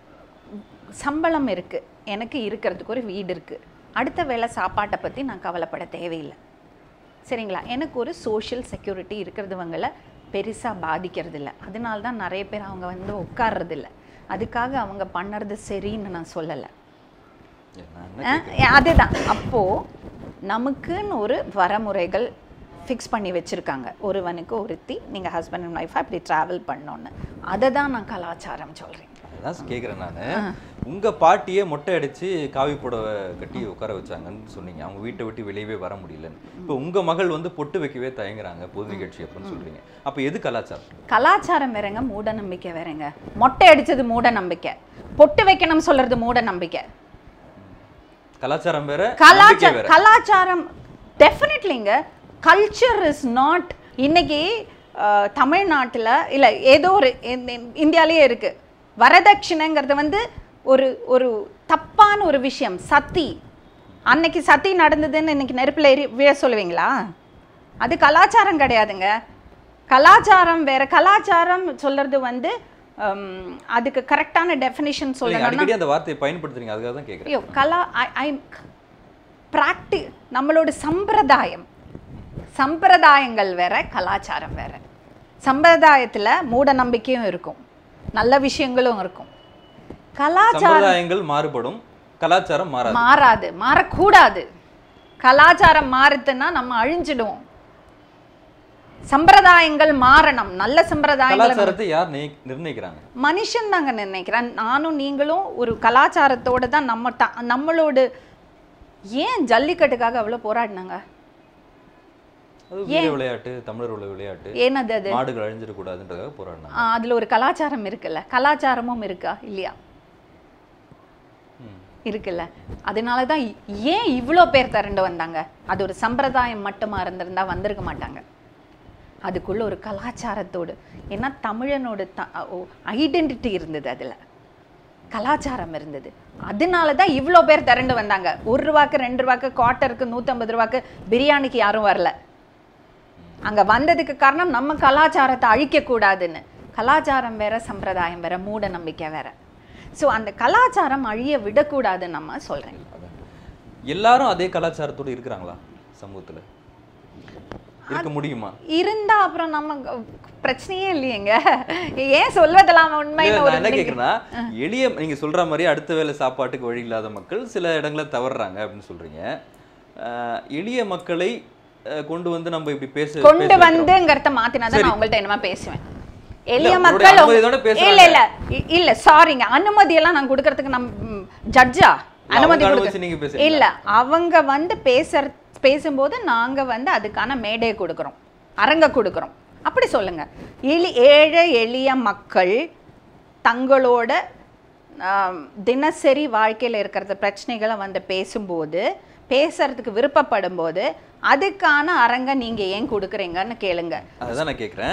சம்பளம் இருக்கு எனக்கு இருக்கிறதுக்கு ஒரு வீடு இருக்கு அடுத்த வேளை சாப்பாட்டை பற்றி நான் கவலைப்பட தேவையில்லை சரிங்களா எனக்கு ஒரு சோஷியல் செக்யூரிட்டி இருக்கிறதுவங்களை பெருசாக பாதிக்கிறது இல்லை அதனால தான் நிறைய பேர் அவங்க வந்து உட்கார்றது இல்ல அதுக்காக அவங்க பண்ணுறது சரின்னு நான் சொல்லலை நான் என்ன அஹ் அதுதான் அப்போது நமக்குன்னு ஒரு வரமுறைகள் ஃபிக்ஸ் பண்ணி வச்சுருக்காங்க ஒருவனுக்கு ஒருத்தி நீங்கள் ஹஸ்பண்ட் அண்ட் ஒய்ஃபாக இப்படி ட்ராவல் பண்ணோன்னு அதை தான் நான் கலாச்சாரம் சொல்கிறேன் அதான் கேட்குறேன் நான் உங்க பாட்டியே மொட்டை அடிச்சு காவி புடவை கட்டி உட்கார வச்சாங்கன்னு சொன்னீங்க அவங்க வீட்டை விட்டு வெளியவே வர முடியலன்னு இப்போ உங்க மகள் வந்து பொட்டு வைக்கவே தயங்குறாங்க பொது நிகழ்ச்சி அப்படின்னு சொல்றீங்க அப்போ எது கலாச்சாரம் கலாச்சாரம் வேறங்க மூட நம்பிக்கை வேறங்க மொட்டை அடிச்சது மூட நம்பிக்கை பொட்டு வைக்கணும் சொல்றது மூட நம்பிக்கை கலாச்சாரம் வேற நம்பிக்கை கலாச்சாரம் வேற கலாச்சாரம் டெஃபினெட்லிங்க கல்ச்சர் இஸ் நாட் இன்னைக்கு அஹ், தமிழ்நாட்டுல இல்ல ஏதோ ஒரு இந்தியாலேயே இருக்கு வரதட்சணைங்கிறது வந்து ஒரு ஒரு தப்பான ஒரு விஷயம் சத்தி அன்னைக்கு சத்தி நடந்ததுன்னு இன்னைக்கு நெருப்புல எரி விழ சொல்லுவீங்களா அது கலாச்சாரம் கிடையாதுங்க கலாச்சாரம் வேற கலாச்சாரம் சொல்றது வந்து ஹம், அதுக்கு கரெக்டான டெஃபினிஷன் நீங்க சொல்லணும்னா அடிக்கடி அந்த வார்த்தையை பயன்படுத்துறீங்க அதுக்காக தான் கேட்குறேன் ஐயோ கலா ஐ ப்ராக்டி நம்மளோட சம்பிரதாயம் சம்பிரதாயங்கள் வேற கலாச்சாரம் வேற சம்பிரதாயத்துல மூட நம்பிக்கையும் இருக்கும் நல்ல விஷயங்களும் இருக்கும் கலாச்சாரம் சம்பிரதாயங்கள் மாறுபடும் கலாச்சாரம் மாறாது மாறாது மாறக்கூடாது கலாச்சாரம் மாறுதுன்னா நம்ம அழிஞ்சிடுவோம் சம்பிரதாயங்கள் மாறணும் நல்ல சம்பிரதாயங்களை நம்ம- கலாச்சாரத்தை யார் நிர்ணயி- நிர்ணயிக்கிறாங்க மனுஷன் தாங்க நினைக்கிறேன் நானும் நீங்களும் ஒரு கலாச்சாரத்தோட தான் நம்ம த நம்மளோட ஏன் ஜல்லிக்கட்டுக்காக அவ்வளோ போராடினாங்க அது வீர விளையாட்டு தமிழர் உள்ள விளையாட்டு ஏனது அது மாடுகள் அழிஞ்சிடக்கூடாதுன்றதுக்காக போராடினாங்க ஆ, அதுல ஒரு கலாச்சாரம் இருக்குல்ல கலாச்சாரமும் இருக்கா இல்லையா ம். இருக்குல்ல அதனால தான் இ- ஏன் இவ்வளோ பேர் திரண்டு வந்தாங்க அது ஒரு சம்பிரதாயம் மட்டுமா இருந்திருந்தா வந்திருக்க மாட்டாங்க அதுக்குள்ள ஒரு கலாச்சாரத்தோடு ஏன்னா தமிழனோட த ஐடென்டிட்டி இருந்தது அதுல கலாச்சாரம் இருந்தது அதனால தான் இவ்வளோ பேர் திரண்டு வந்தாங்க ஒரு ரூபாக்கு ரெண்டு ரூபாக்கு குவார்ட்டருக்கு நூற்றம்பது ரூபாக்கு பிரியாணிக்கு யாரும் வரல அங்க வந்ததுக்கு காரணம் நம்ம கலாச்சாரத்தை அழிக்க கூடாதுன்னு கலாச்சாரம் வேற சம்பிரதாயம் வேற மூட நம்பிக்கை வேற ஸோ அந்த கலாச்சாரம் அழிய விடக்கூடாதுன்னு நம்ம சொல்றேன் அதான். எல்லாரும் அதே கலாச்சாரத்தோட இருக்கிறாங்களா சமூகத்துல இருக்க முடியுமா இருந்தா அப்புறம் நம்ம க- பிரச்சனையே இல்லையேங்க ஏன் சொல்வதெல்லாம் இல்ல, உண்மைன்னு நான் ஒரு என்ன நினைக்க- கேக்குறேன்னா எளிய நீங்க சொல்ற மாதிரி அடுத்த வேளை சாப்பாட்டுக்கு வழி இல்லாத மக்கள் சில இடங்களை தவறுறாங்க அப்படின்னு சொல்றீங்க அஹ், எளிய மக்களை அஹ், கொண்டு வந்து நம்ம இப்படி பேச பேச கொண்டு வைக்கிறோம். வந்துங்கிறத மாத்தினா தான் சரி. நான் உங்கள்ட்ட என்னமா பேசுவேன் எளிய உங்களுடைய மக்கள் அனுமதியோட பேசுறாங்க. இல்ல இல்ல இ- இல்ல சாரிங்க அனுமதி எல்லாம் நான் கொடுக்கறதுக்கு நம் ஜட்ஜா இல்ல, அனுமதி அவங்க கொடுக்க அனுமதிச்சு நீங்க பேசுறீங்களா? இல்ல அவங்க வந்து பேசுற பேசும்போது நாங்க வந்து அதுக்கான மேடை கொடுக்குறோம் அரங்க கொடுக்குறோம் அப்படி சொல்லுங்க எளி ஏழை எளிய மக்கள் தங்களோட ஆம், தினசரி வாழ்க்கையில் இருக்கிற பிரச்சனைகளை வந்து பேசும்போது பேசுறதுக்கு விருப்பப்படும் போது அதுக்கான அரங்க நீங்க ஏன் கொடுக்குறீங்கன்னு கேளுங்க அதுதான் நான் கேக்குறேன்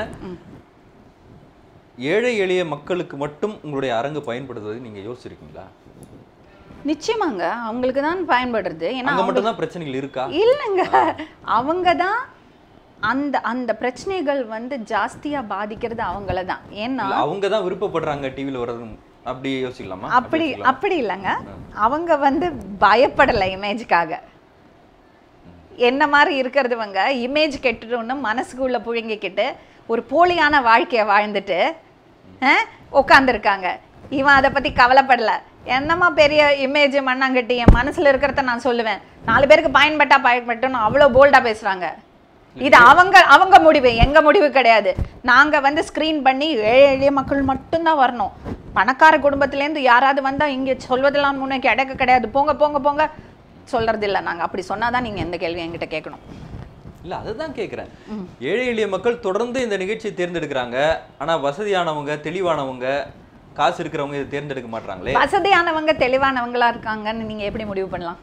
ஏழை எளிய மக்களுக்கு மட்டும் உங்களுடைய அரங்கு பயன்படுத்துவதை நீங்க யோசிச்சிருக்கீங்களா நிச்சயமாங்க அவங்களுக்கு தான் பயன்படுறது ஏன்னா அங்க அவங்க- மட்டும் தான் பிரச்சனைகள் இருக்கா இல்லைங்க அவங்க தான் அந்த அந்த பிரச்சனைகள் வந்து ஜாஸ்தியா பாதிக்கிறது அவங்கள தான் ஏன்னா இல்ல அவங்க தான் விருப்பப்படுறாங்க டிவில வர்றது அப்படி யோசிக்கலாமா அப்படி யோசிக்கலாமா? அப்படி இல்லைங்க அவங்க வந்து பயப்படலை இமேஜுக்காக என்ன மாதிரி இருக்கிறதுவங்க இமேஜ் கெட்டுட்டோன்னு மனசுக்குள்ள புழுங்கிக்கிட்டு ஒரு போலியான வாழ்க்கையை வாழ்ந்துட்டு உட்காந்துருக்காங்க இவன் அதை பத்தி கவலைப்படல என்னம்மா பெரிய இமேஜ் மண்ணாங்கட்டி என் மனசுல இருக்கிறத நான் சொல்லுவேன் நாலு பேருக்கு பயன்பட்டா பயன்பட்டோன்னு அவ்வளோ போல்டா பேசுறாங்க இது அவங்க அவங்க முடிவு எங்க முடிவு கிடையாது நாங்க வந்து ஸ்கிரீன் பண்ணி ஏழை எளிய மக்கள் மட்டும்தான் வரணும் பணக்கார குடும்பத்திலேருந்து யாராவது வந்தா இங்க சொல்வதெல்லாம் முன்னைக்கு அடக்க கிடையாது போங்க போங்க போங்க சொல்றது இல்ல நாங்க அப்படி சொன்னாதான் நீங்க எந்த கேள்வி என்கிட்ட கேட்கணும் இல்ல அதுதான் கேக்குறேன் ஏழை எளிய மக்கள் தொடர்ந்து இந்த நிகழ்ச்சியை தேர்ந்தெடுக்கிறாங்க ஆனா வசதியானவங்க தெளிவானவங்க காசு இருக்கிறவங்க இதை தேர்ந்தெடுக்க மாட்டாங்களே வசதியானவங்க தெளிவானவங்களா இருக்காங்கன்னு நீங்க எப்படி முடிவு பண்ணலாம்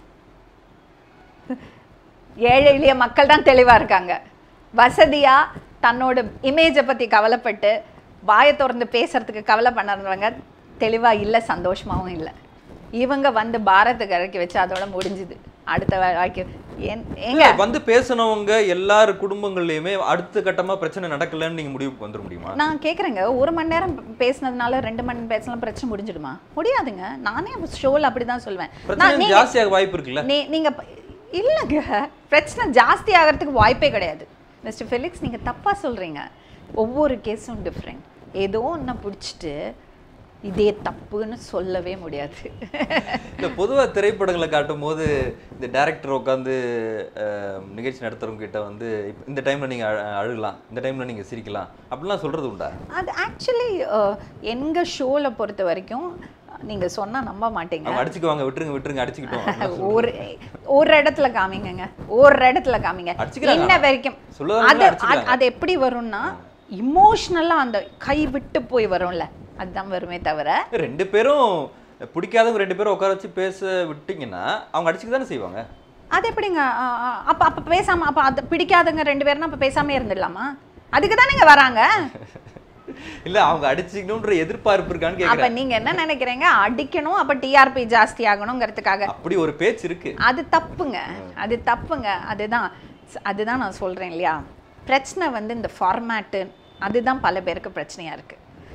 ஏழை எளிய மக்கள் தான் தெளிவா இருக்காங்க வசதியா தன்னோட இமேஜை பத்தி கவலைப்பட்டு வாயை திறந்து பேசுறதுக்கு கவலை பண்ணுறவங்க தெளிவா இல்ல சந்தோஷமாவும் இல்ல இவங்க வந்து பாரத்துக்கு இறக்கி வச்சு அதோட முடிஞ்சுது அடுத்த வா- வாழ்க்கை ஏன் ஏங்க இல்ல, வந்து பேசினவங்க எல்லார் குடும்பங்கள்லயுமே அடுத்த கட்டமா பிரச்சனை நடக்கலன்னு நீங்க முடிவுக்கு வந்துட முடியுமா நான் கேட்குறேங்க ஒரு மணி நேரம் பேசுனதுனால ரெண்டு மணி நேரம் பேசலாம் பிரச்சனை முடிஞ்சிடுமா முடியாதுங்க நானே ஷோவில் அப்படி தான் சொல்வேன் நான் பிரச்சனை நீங்க- ஜாஸ்தியாக வாய்ப்பு இருக்குல்ல நீ நீங்க ப- இல்லைங்க பிரச்சனை ஜாஸ்தி ஆகிறதுக்கு வாய்ப்பே கிடையாது மிஸ்டர் ஃபெலிக்ஸ் நீங்க தப்பா சொல்றீங்க ஒவ்வொரு கேஸும் டிஃப்ரெண்ட் ஏதோ ஒன்று பிடிச்சிட்டு இதே தப்புன்னு சொல்லவே முடியாது இந்த பொதுவா திரைப்படங்களை காட்டும் போது இந்த டைரக்டர் உட்காந்து நிகழ்ச்சி நடத்துறவங்க கிட்ட வந்து இப்ப இந்த டைம்ல நீங்க அழ- அழுகலாம் இந்த டைம்ல நீங்க சிரிக்கலாம் அப்படிலாம் சொல்றது உண்டா அது ஆக்சுவலி எங்க ஷோவில் பொறுத்த வரைக்கும் நீங்க சொன்னா நம்ப மாட்டீங்க அவங்க அடிச்சுக்குவாங்க விட்டுருங்க விட்டுருங்க அடிச்சுக்கிட்டோம் அப்படிலாம் சொல்றது. ஒரு ஒரு இடத்துல காமிங்கங்க ஒரு இடத்துல காமிங்க அடிச்சுக்கிறாங்க இன்ன ஆனா. வரைக்கும் சொல்லதான் அது அது- அடிச்சுக்கிறாங்க. அது எப்படி வரும்னா இமோஷ்னலா அந்த கை விட்டு போய் வரும்ல அதுதான் வருமே தவிர ரெண்டு பேரும் பிடிக்காதவங்க ரெண்டு பேரும் உட்கார வச்சு பேச விட்டீங்கன்னா அவங்க அடிச்சுக்க தானே செய்வாங்க அது எப்படிங்க ஆ, ஆ, அப்ப அப்ப பேசாம அப்ப அது பிடிக்காதவங்க ரெண்டு பேர்னா அப்ப பேசாம இருந்துடலாமா அதுக்கு தானேங்க வராங்க இல்ல அவங்க அடிச்சுக்கணுன்ற எதிர்பார்ப்பு இருக்கான்னு அப்ப கேக்குறேன் நீங்க என்ன நினைக்கிறீங்க அடிக்கணும் அப்ப டிஆர்பி ஜாஸ்தி ஆகணுங்கிறதுக்காக அப்படி ஒரு பேச்சு இருக்கு அது தப்புங்க அது தப்புங்க அதுதான் அதுதான் நான் சொல்றேன் இல்லையா பிரச்சனை வந்து இந்த ஃபார்மேட்டு அதுதான் பல பேருக்கு பிரச்சனையா இருக்கு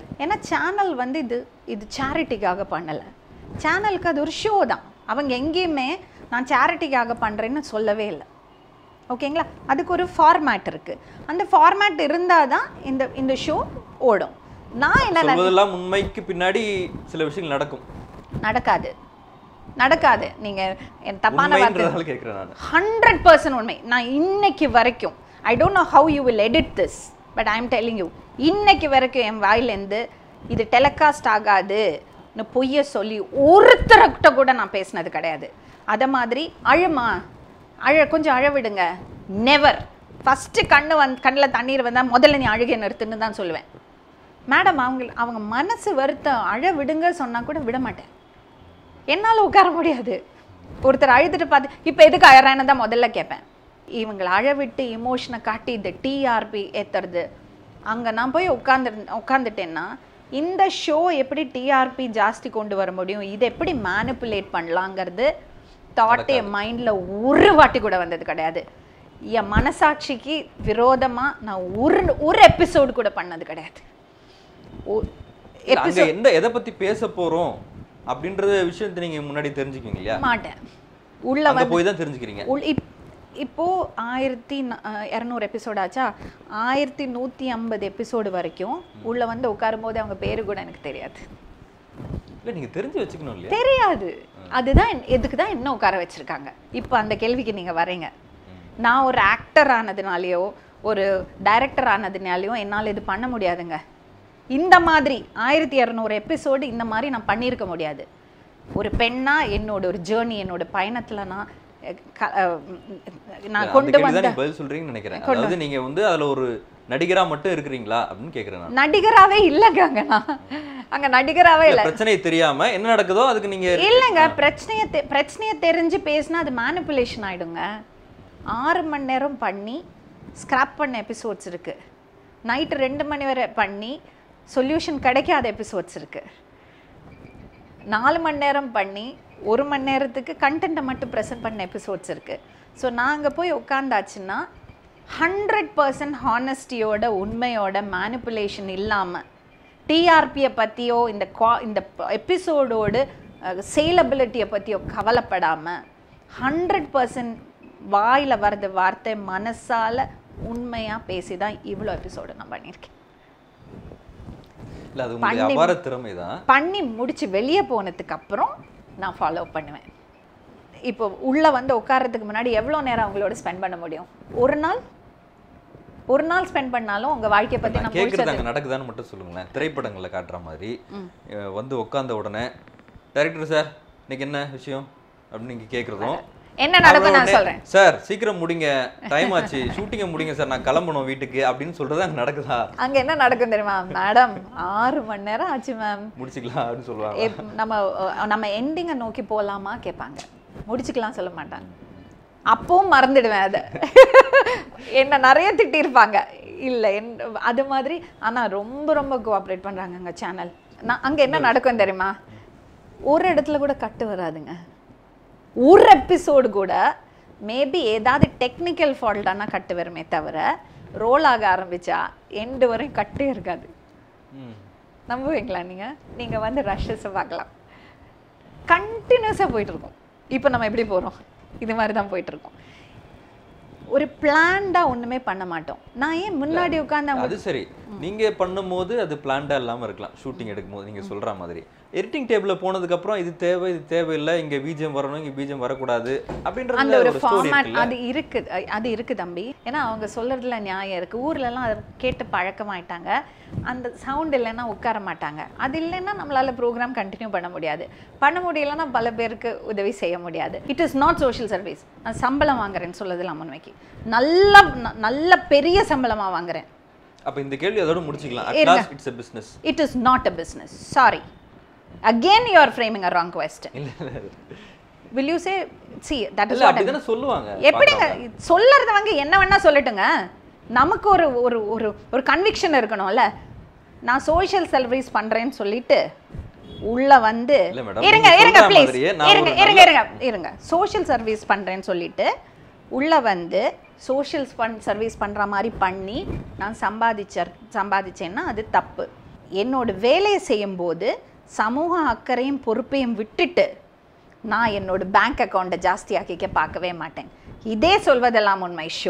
ஏன்னா சேனல் வந்து இது இது சேரிட்டிக்காக பண்ணலை சேனலுக்கு அது ஒரு ஷோ தான் அவங்க எங்கேயுமே நான் சேரிட்டிக்காக பண்ணுறேன்னு சொல்லவே இல்லை ஓகேங்களா அதுக்கு ஒரு ஃபார்மேட் இருக்குது அந்த ஃபார்மேட் இருந்தால் தான் இந்த இந்த ஷோ ஓடும் நான் என்ன நினை- சொல்வதெல்லாம் உண்மைக்கு பின்னாடி சில விஷயங்கள் நடக்கும் நடக்காது நடக்காது நீங்கள் என் தப்பான வார்த்தை உண்மைன்றதால கேட்கிறேன் நான் ஹண்ட்ரட் பர்சன்ட் உண்மை நான் இன்னைக்கு வரைக்கும் I don't know how you will edit this but I am telling you இன்னைக்கு வரைக்கும் என் வாயிலேருந்து இது டெலிகாஸ்ட் ஆகாதுன்னு பொய்ய சொல்லி ஒருத்தர்கிட்ட கூட நான் பேசினது கிடையாது அதை மாதிரி அழுமா அழ கொஞ்சம் அழ விடுங்க நெவர் ஃபஸ்ட்டு கண்ணு வந் கண்ணில் தண்ணீர் வந்தால் முதல்ல நீ அழுகை நிறுத்துன்னு தான் சொல்லுவேன் மேடம் அவங்க அவங்க மனசு வருத்தம் அழ விடுங்க சொன்னால் கூட விட மாட்டேன் என்னால் உட்கார முடியாது ஒருத்தர் அழுதுட்டு பார்த்து இப்போ எதுக்கு அழறான்னு தான் முதல்ல கேட்பேன் இவங்களை அழ விட்டு இமோஷனை காட்டி இந்த டிஆர்பி ஏற்றுறது அங்கே நான் போய் உட்காந்து உட்காந்துட்டேன்னா இந்த ஷோ எப்படி டிஆர்பி ஜாஸ்தி கொண்டு வர முடியும் இதை எப்படி மேனிப்புலேட் பண்ணலாங்கிறது தாட் என் மைண்டில் ஒரு வாட்டி கூட வந்தது கிடையாது என் மனசாட்சிக்கு விரோதமாக நான் ஒரு ஒரு எபிசோடு கூட பண்ணது கிடையாது ஒ- இல்ல, அங்க எந்த எதை பத்தி பேச போறோம் அப்படின்ற விஷயத்தை நீங்க முன்னாடி தெரிஞ்சுக்குவீங்க இல்லையா மாட்டேன் உள்ள அங்க போய் தான் தெரிஞ்சுக்கிறீங்க உள் இப் இப்போ ஆயிரத்தி ந- அஹ் இரநூறு எபிசோட் ஆச்சா ஆயிரத்தி நூற்றி ஐம்பது எபிசோடு வரைக்கும் உள்ள வந்து உட்காரும் போது அவங்க பேரு கூட எனக்கு தெரியாது இல்ல நீங்க தெரிஞ்சு வச்சுக்கணும் இல்லையா தெரியாது அதுதான் என்- எதுக்கு தான் இன்னும் உட்கார வச்சிருக்காங்க இப்போ அந்த கேள்விக்கு நீங்க வரீங்க நான் ஒரு ஆக்டர் ஆனதுனாலயோ ஒரு டைரக்டர் ஆனதுனாலயோ என்னால் இது பண்ண முடியாதுங்க இந்த மாதிரி ஆயிரத்தி இரநூறு எபிசோடு இந்த மாதிரி நான் பண்ணியிருக்க முடியாது ஒரு பெண்ணா என்னோட ஒரு ஜேர்னி என்னோட பயணத்துல நான் அஹ், க- அஹ், நான் அந்த கொண்டு கேள்வி வந்த தான் நீங்க பதில் சொல்றீங்கன்னு நினைக்கிறேன் அதாவது நீங்க வந்து அதுல ஒரு நடிகரா மட்டும் இருக்கிறீங்களா அப்படின்னு கேக்குறேன் நான் நடிகராவே இல்லைங்க அங்க நான் அங்க நடிகராவே இல்ல, இல்லை பிரச்சனை தெரியாம என்ன நடக்குதோ அதுக்கு நீங்க இல்லைங்க பிரச்சனைய தெ- பிரச்சனைய தெரிஞ்சு பேசினா அது மேனிப்புலேஷன் ஆயிடுங்க ஆறு மணி நேரம் பண்ணி ஸ்கிராப் பண்ண எபிசோட்ஸ் இருக்கு நைட்டு ரெண்டு மணி வரை பண்ணி சொல்யூஷன் கிடைக்காத எபிசோட்ஸ் இருக்கு நாலு மணி நேரம் பண்ணி ஒரு மணி நேரத்துக்கு கண்டென்ட்டை மட்டும் ப்ரெசென்ட் பண்ண எபிசோட்ஸ் இருக்கு ஸோ நாங்கள் போய் உட்காந்தாச்சுன்னா ஹண்ட்ரட் பர்சன்ட் ஹானஸ்டியோட உண்மையோட மேனிப்புலேஷன் இல்லாமல் டிஆர்பியை பற்றியோ இந்த குவா இந்த எபிசோடோடு சேலபிலிட்டியை பற்றியோ கவலைப்படாமல் ஹண்ட்ரட் பர்சன்ட் வாயில் வர்றது வார்த்தை மனசால உண்மையாக பேசி தான் இவ்வளோ எபிசோடு நான் பண்ணியிருக்கேன் இல்ல அது உங்களுடைய அபார திறமை தான் பண்ணி முடிச்சு வெளியே போனதுக்கு அப்புறம் நான் ஃபாலோ பண்ணுவேன் இப்போ உள்ள வந்து உட்கார்றதுக்கு முன்னாடி எவ்வளோ நேரம் அவங்களோட ஸ்பெண்ட் பண்ண முடியும் ஒரு நாள் ஒரு நாள் ஸ்பெண்ட் பண்ணாலும் உங்க வாழ்க்கையை பத்தி நான் நான் கேட்குறது முழுசா அங்கே நடக்குதான்னு மட்டும் சொல்லுங்களேன் திரைப்படங்களில் காட்டுற மாதிரி அஹ் வந்து உட்காந்த உடனே டைரக்டர் சார் இன்னைக்கு என்ன விஷயம் அப்படின்னு நீங்க கேட்குறதும் என்ன நடக்கும் நான் சொல்றேன் சார் சீக்கிரம் முடிங்க டைம் ஆச்சு ஷூட்டிங்கை முடிங்க சார் நான் கிளம்பணும் வீட்டுக்கு அப்படின்னு சொல்றது அங்கே நடக்குதா அங்க என்ன நடக்கும் தெரியுமா மேடம் ஆறு மணி நேரம் ஆச்சு மேம் முடிச்சுக்கலாம் அப்படின்னு சொல்லுவாங்க நம்ம அஹ், நம்ம எண்டிங்கை நோக்கி போலாமா கேட்பாங்க முடிச்சுக்கலாம் சொல்ல மாட்டாங்க அப்பவும் மறந்துடுவேன் அதை என்ன நிறைய திட்டியிருப்பாங்க இல்லை என் அது மாதிரி ஆனா ரொம்ப ரொம்ப கோஆப்ரேட் பண்றாங்க அங்க சேனல் நான் அங்க என்ன நடக்கும் தெரியுமா ஒரு இடத்துல கூட கட்டு வராதுங்க ஒரு எபிசோடு கூட மேபி ஏதாவது டெக்னிக்கல் ஃபால்ட்டானா கட்டு வருமே தவிர ரோல் ஆக ஆரம்பிச்சா எண்டு வரையும் கட்டே இருக்காது ம். நம்புவீங்களா நீங்க நீங்க வந்து ரஷ்ஷஸை பார்க்கலாம் கண்டினியூஸாக போயிட்டு இருக்கோம் இப்போ நம்ம எப்படி போறோம் இது மாதிரி தான் போயிட்டு இருக்கோம் ஒரு பிளான்டா ஒண்ணுமே பண்ண மாட்டோம் நான் ஏன் முன்னாடி உட்காந்து அது சரி நீங்க பண்ணும்போது அது பிளான்டா இல்லாம இருக்கலாம் ஷூட்டிங் எடுக்கும்போது நீங்க சொல்ற மாதிரி எடிட்டிங் டேபிள்ல போனதுக்கு அப்புறம் இது தேவை இது தேவையில்லை இங்க பீஜம் வரணும் இங்க பீஜம் வரக்கூடாது அந்த அப்படின்றது ஒரு ஒரு ஸ்டோரி ஃபார்மேட் இருக்குல்ல அது இருக்கு அ- அது இருக்கு தம்பி ஏன்னா அவங்க சொல்றதுல நியாயம் இருக்கு ஊர்ல எல்லாம் அதை கேட்டு பழக்கமாயிட்டாங்க அந்த சவுண்ட் இல்லைன்னா உட்கார மாட்டாங்க அது இல்லைன்னா நம்மளால ப்ரோக்ராம் கண்டினியூ பண்ண முடியாது பண்ண முடியலன்னா பல பேருக்கு உதவி செய்ய முடியாது it is not social service நான் சம்பளம் வாங்குறேன்னு சொல்லதெல்லாம் முன்வைக்கு நல்ல ந- நல்ல பெரிய சம்பளமா வாங்குறேன் அப்ப இந்த கேள்வி அதோட முடிச்சுக்கலாம் இருங்க. At last it's a business it is not a business sorry again you are framing a wrong question இல்ல இல்ல will you say see that is இல்ல வாட் அப்படிதானே சொல்லுவாங்க எப்படிங்க சொல்லறது வந்து என்ன வேணா சொல்லட்டுங்க நமக்கு ஒரு ஒரு ஒரு ஒரு கன்விக்ஷன் இருக்கணும்ல நான் சோஷியல் சர்வீஸ் பண்றேன்னு சொல்லிட்டு உள்ள வந்து இல்ல madam, இருங்க நீங்க இருங்க சொல்ற ப்ளீஸ் மாதிரியே நான் இருங்க ஒரு இருங்க இருங்க இருங்க சோஷியல் சர்வீஸ் பண்றேன்னு சொல்லிட்டு உள்ள வந்து சோஷியல் சர்வீஸ் பண்ற மாதிரி பண்ணி நான் சம்பாதிச்ச சம்பாதிச்சேன்னா அது தப்பு என்னோட வேலையை செய்யும்போது சமூக அக்கறையும் பொறுப்பையும் விட்டுட்டு நான் என்னோட பேங்க் அக்கௌண்ட்டை ஜாஸ்தியாக்கிக்க பார்க்கவே மாட்டேன் இதே சொல்வதெல்லாம் உண்மை ஷோ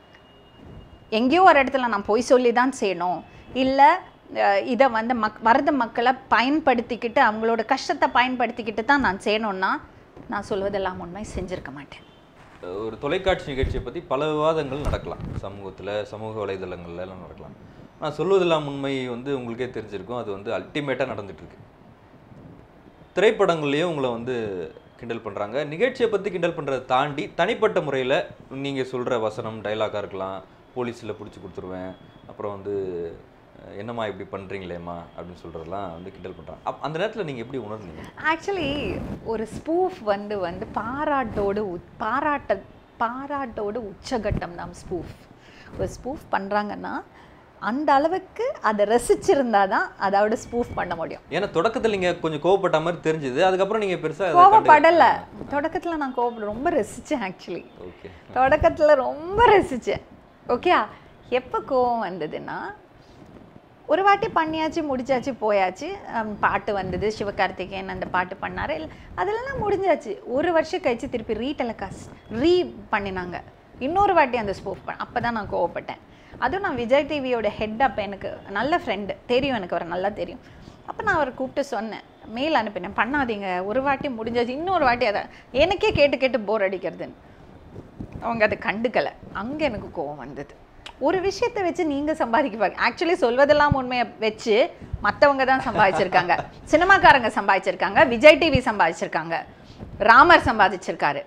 எங்கேயோ ஒரு இடத்துல நான் போய் சொல்லி தான் செய்யணும் இல்லை இதை வந்து மக் வரத மக்களை பயன்படுத்திக்கிட்டு அவங்களோட கஷ்டத்தை பயன்படுத்திக்கிட்டு தான் நான் செய்யணும்னா நான் சொல்வதெல்லாம் உண்மை செஞ்சிருக்க மாட்டேன் ஒரு தொலைக்காட்சி நிகழ்ச்சியை பற்றி பல விவாதங்கள் நடக்கலாம் சமூகத்தில் சமூக வலைதளங்கள்ல எல்லாம் நடக்கலாம் ஆனால் சொல்வதெல்லாம் உண்மை வந்து உங்களுக்கே தெரிஞ்சிருக்கும் அது வந்து அல்டிமேட்டாக நடந்துட்டு இருக்கு திரைப்படங்கள்லேயும் உங்களை வந்து கிண்டல் பண்ணுறாங்க நிகழ்ச்சியை பற்றி கிண்டல் பண்ணுறதை தாண்டி தனிப்பட்ட முறையில் நீங்கள் சொல்கிற வசனம் டைலாக்காக இருக்கலாம் போலீஸில் பிடிச்சி கொடுத்துருவேன் அப்புறம் வந்து அஹ், என்னம்மா இப்படி பண்ணுறீங்களேம்மா அப்படின்னு சொல்கிறதெல்லாம் வந்து கிண்டல் பண்ணுறாங்க அப் அந்த நேரத்தில் நீங்கள் எப்படி உணர்ந்தீங்க ஆக்சுவலி ஒரு ஸ்பூஃப் வந்து வந்து பாராட்டோடு உ- பாராட்ட பாராட்டோட உச்சகட்டம் தான் ஸ்பூஃப் ஒரு ஸ்பூஃப் பண்ணுறாங்கன்னா அந்த அளவுக்கு அதை ரசிச்சிருந்தா தான் அதோட ஸ்பூஃப் பண்ண முடியும் ஏன்னா தொடக்கத்தில் நீங்கள் கொஞ்சம் கோவப்பட்ட மாதிரி தெரிஞ்சுது அதுக்கப்புறம் நீங்கள் பெருசாக கோவப்படலை தொடக்கத்தில் நான் கோவப்பட ரொம்ப ரசித்தேன் ஆக்சுவலி ஓகே தொடக்கத்தில் ரொம்ப ரசித்தேன் ஓகே எப்போ கோவம் வந்ததுன்னா ஒரு வாட்டி பண்ணியாச்சு முடிச்சாச்சு போயாச்சு ஹம், பாட்டு வந்தது சிவகார்த்திகேயன் அந்த பாட்டு பண்ணாரு இல்ல- அதெல்லாம் முடிஞ்சாச்சு ஒரு வருஷம் கழிச்சு திருப்பி ரீடெலகாஸ்ட் ரீ பண்ணினாங்க இன்னொரு வாட்டி அந்த ஸ்பூஃப் பண்ண அப்போ தான் நான் கோவப்பட்டேன் அதுவும் நான் விஜய் டிவியோட ஹெட் அப்போ எனக்கு நல்ல ஃப்ரெண்டு தெரியும் எனக்கு அவர் நல்லா தெரியும் அப்போ நான் அவரை கூப்பிட்டு சொன்னேன் மெயில் அனுப்பினேன் பண்ணாதீங்க ஒரு வாட்டி முடிஞ்சாச்சு இன்னொரு வாட்டி அதை எனக்கே கேட்டு கேட்டு போர் அடிக்கிறதுன்னு அவங்க அதை கண்டுக்கலை அங்கே எனக்கு கோவம் வந்தது ஒரு விஷயத்தை வச்சு நீங்கள் சம்பாதிக்க பாருங்க ஆக்சுவலி சொல்வதெல்லாம் உண்மையை வச்சு மற்றவங்க தான் சம்பாதிச்சிருக்காங்க சினிமாக்காரங்க சம்பாதிச்சிருக்காங்க விஜய் டிவி சம்பாதிச்சிருக்காங்க ராமர் சம்பாதிச்சிருக்காரு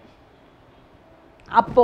அப்போ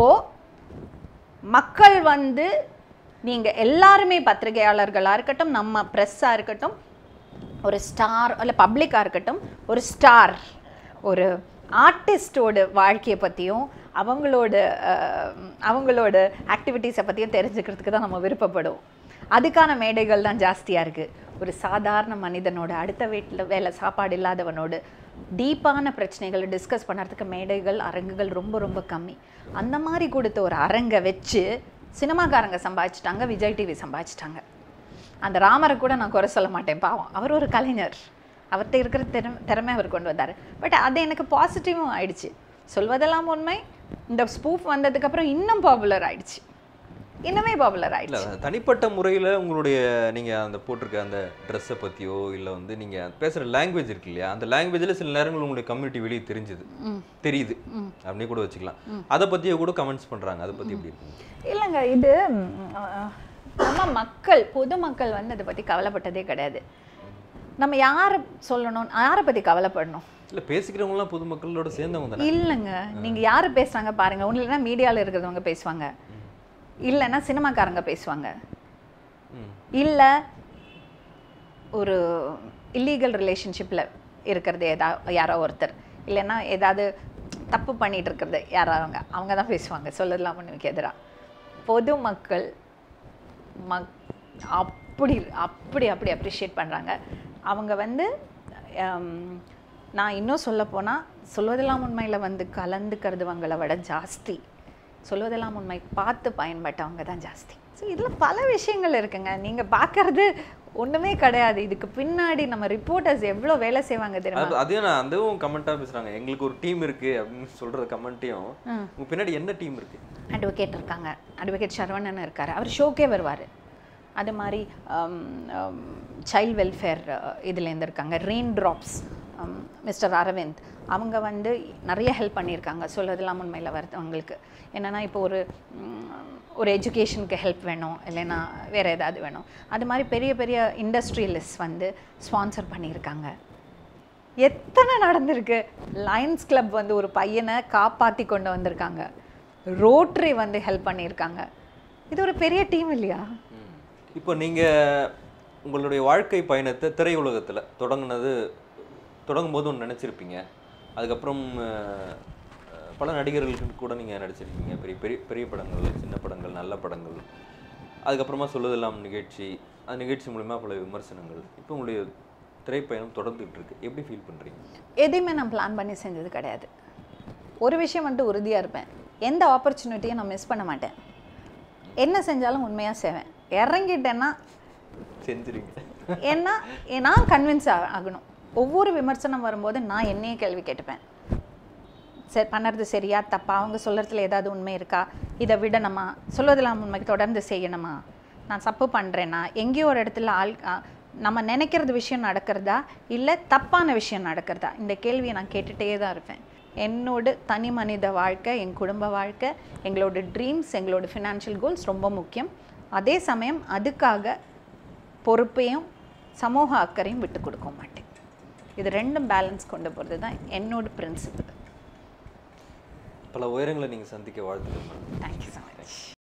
மக்கள் வந்து நீங்க எல்லாருமே பத்திரிகையாளர்களாக இருக்கட்டும் நம்ம ப்ரெஸ்ஸாக இருக்கட்டும் ஒரு ஸ்டார் இல்லை பப்ளிக்காக இருக்கட்டும் ஒரு ஸ்டார் ஒரு ஆர்டிஸ்டோட வாழ்க்கையை பற்றியும் அவங்களோட அஹ், அவங்களோட ஆக்டிவிட்டீஸை பற்றியும் தெரிஞ்சுக்கிறதுக்கு தான் நம்ம விருப்பப்படுவோம் அதுக்கான மேடைகள் தான் ஜாஸ்தியாக இருக்குது ஒரு சாதாரண மனிதனோட அடுத்த வீட்டில் வேலை சாப்பாடு இல்லாதவனோடு டீப்பான பிரச்சனைகளை டிஸ்கஸ் பண்ணுறதுக்கு மேடைகள் அரங்குகள் ரொம்ப ரொம்ப கம்மி அந்த மாதிரி கொடுத்த ஒரு அரங்கை வச்சு சினிமாக்காரங்க சம்பாதிச்சிட்டாங்க விஜய் டிவி சம்பாதிச்சிட்டாங்க அந்த ராமரை கூட நான் குறை சொல்ல மாட்டேன் பாவம் அவர் ஒரு கலைஞர் அவர்கிட்ட இருக்கிற திறமை திறமை அவர் கொண்டு வந்தார் பட் அது எனக்கு பாசிட்டிவும் ஆயிடுச்சு சொல்வதெல்லாம் உண்மை இந்த ஸ்பூஃப் வந்ததுக்கப்புறம் இன்னும் பாப்புலர் ஆயிடுச்சு இன்னுமே பாப்புலர் இல்லை ஆயிடுச்சு தனிப்பட்ட முறையில் உங்களுடைய நீங்கள் அந்த போட்டிருக்க அந்த ட்ரெஸ்ஸை பற்றியோ இல்லை வந்து நீங்கள் பேசுகிற லாங்குவேஜ் இருக்கு இல்லையா அந்த லாங்குவேஜில் சில நேரங்கள் உங்களுடைய கம்யூனிட்டி வெளியே தெரிஞ்சுது ம். தெரியுது ம். அப்படியே கூட வச்சுக்கலாம் அதை பற்றியோ கூட கமெண்ட்ஸ் பண்ணுறாங்க அதை பற்றி எப்படி இருக்குங்க இல்லைங்க இது ம், அஹ், நம்ம மக்கள் பொதுமக்கள் வந்து அதை பற்றி கவலைப்பட்டதே கிடையாது நம்ம யாரை சொல்லணும் யாரை பற்றி கவலைப்படணும் இல்லை பேசிக்கிறவங்களாம் பொதுமக்களோட சேர்ந்தவங்க தானே இல்லைங்க நீங்க யாரு பேசுறாங்க பாருங்க ஒண்ணு இல்லைன்னா மீடியால இருக்கிறவங்க பேசுவாங்க இல்லைன்னா சினிமாக்காரங்க பேசுவாங்க ம் இல்ல ஒரு இல்லீகல் ரிலேஷன்ஷிப்ல இருக்கிறது ஏதா யாரோ ஒருத்தர் இல்லைன்னா ஏதாவது தப்பு பண்ணிட்டு இருக்கிறது யாரோ அவங்க அவங்க தான் பேசுவாங்க சொல்லலாம் ஒன்றுக்கு எதிராக பொதுமக்கள் மக் அப்படி அப்படி அப்படி அப்ரிஷியேட் பண்ணுறாங்க அவங்க வந்து ஹம், நான் இன்னும் சொல்ல போனால் சொல்வதெல்லாம் உண்மையில் வந்து கலந்துக்கிறதுவங்களை விட ஜாஸ்தி சொல்வதெல்லாம் உண்மை பார்த்து பயன்பட்டவங்க தான் ஜாஸ்தி ஸோ இதில் பல விஷயங்கள் இருக்குங்க நீங்கள் பார்க்கறது ஒன்றுமே கிடையாது இதுக்கு பின்னாடி நம்ம ரிப்போர்ட்டர்ஸ் எவ்வளோ வேலை செய்வாங்க தெரியுமா அது அதையும் நான் அதுவும் கமெண்ட்டாக பேசுகிறாங்க எங்களுக்கு ஒரு டீம் இருக்குது அப்படின்னு சொல்கிற கமெண்ட்டையும் ம். உங்கள் பின்னாடி என்ன டீம் இருக்குது அட்வொகேட் இருக்காங்க அட்வொகேட் சரவணன் இருக்கார் அவர் ஷோக்கே வருவார் அது மாதிரி சைல்ட் வெல்ஃபேர் இதுலேருந்து இருக்காங்க ரெயின் ட்ராப்ஸ் மிஸ்டர் அரவிந்த் அவங்க வந்து நிறைய ஹெல்ப் பண்ணியிருக்காங்க சொல்லதெல்லாம் உண்மையில் வருத்தவங்களுக்கு என்னென்னா இப்போ ஒரு ம், ஒரு எஜுகேஷனுக்கு ஹெல்ப் வேணும் இல்லைன்னா வேறு ஏதாவது வேணும் அது மாதிரி பெரிய பெரிய இண்டஸ்ட்ரியலிஸ்ட் வந்து ஸ்பான்சர் பண்ணியிருக்காங்க எத்தனை நடந்திருக்கு லயன்ஸ் கிளப் வந்து ஒரு பையனை காப்பாற்றி கொண்டு வந்திருக்காங்க ரோட்ரி வந்து ஹெல்ப் பண்ணியிருக்காங்க இது ஒரு பெரிய டீம் இல்லையா இப்போ நீங்கள் உங்களுடைய வாழ்க்கை பயணத்தை திரையுலகத்தில் தொடங்குனது தொடங்கும் போது ஒன்று நினச்சிருப்பீங்க அதுக்கப்புறம் அஹ், அஹ், பல நடிகர்களுக்கு கூட நீங்கள் நடிச்சிருக்கீங்க பெரிய பெரிய பெரிய படங்கள் சின்ன படங்கள் நல்ல படங்கள் அதுக்கப்புறமா சொல்லுதெல்லாம் நிகழ்ச்சி அந்த நிகழ்ச்சி மூலிமா பல விமர்சனங்கள் இப்போ உங்களுடைய திரைப்பயணம் தொடர்ந்துகிட்டு இருக்கு எப்படி ஃபீல் பண்ணுறீங்க எதையுமே நான் பிளான் பண்ணி செஞ்சது கிடையாது ஒரு விஷயம் மட்டும் உறுதியாக இருப்பேன் எந்த ஆப்பர்ச்சுனிட்டியும் நான் மிஸ் பண்ண மாட்டேன் என்ன செஞ்சாலும் உண்மையாக செய்வேன் இறங்கிட்டேன்னா செஞ்சுருங்க ஏன்னா ஏ- நான் கன்வின்ஸ் ஆகணும் ஒவ்வொரு விமர்சனம் வரும்போது நான் என்னையே கேள்வி கேட்டுப்பேன் சரி பண்ணுறது சரியா தப்பா அவங்க சொல்கிறதுல ஏதாவது உண்மை இருக்கா இதை விடணுமா சொல்வதெல்லாம் உண்மைக்கு தொடர்ந்து செய்யணுமா நான் தப்பு பண்ணுறேன்னா எங்கேயோ ஒரு இடத்துல ஆள் ஆ, நம்ம நினைக்கிறது விஷயம் நடக்கிறதா இல்லை தப்பான விஷயம் நடக்கிறதா இந்த கேள்வியை நான் கேட்டுகிட்டே தான் இருப்பேன் என்னோட தனி மனித வாழ்க்கை என் குடும்ப வாழ்க்கை எங்களோட ட்ரீம்ஸ் எங்களோட ஃபினான்ஷியல் கோல்ஸ் ரொம்ப முக்கியம் அதே சமயம் அதுக்காக பொறுப்பையும் சமூக அக்கறையும் விட்டு கொடுக்க மாட்டேன் இது ரெண்டும் பேலன்ஸ் கொண்டு போகிறது தான் என்னோட பிரின்சிபல் பல உயரங்களை நீங்கள் சந்திக்க வாழ்த்துக்கள் மேடம் தேங்க்யூ ஸோ மச்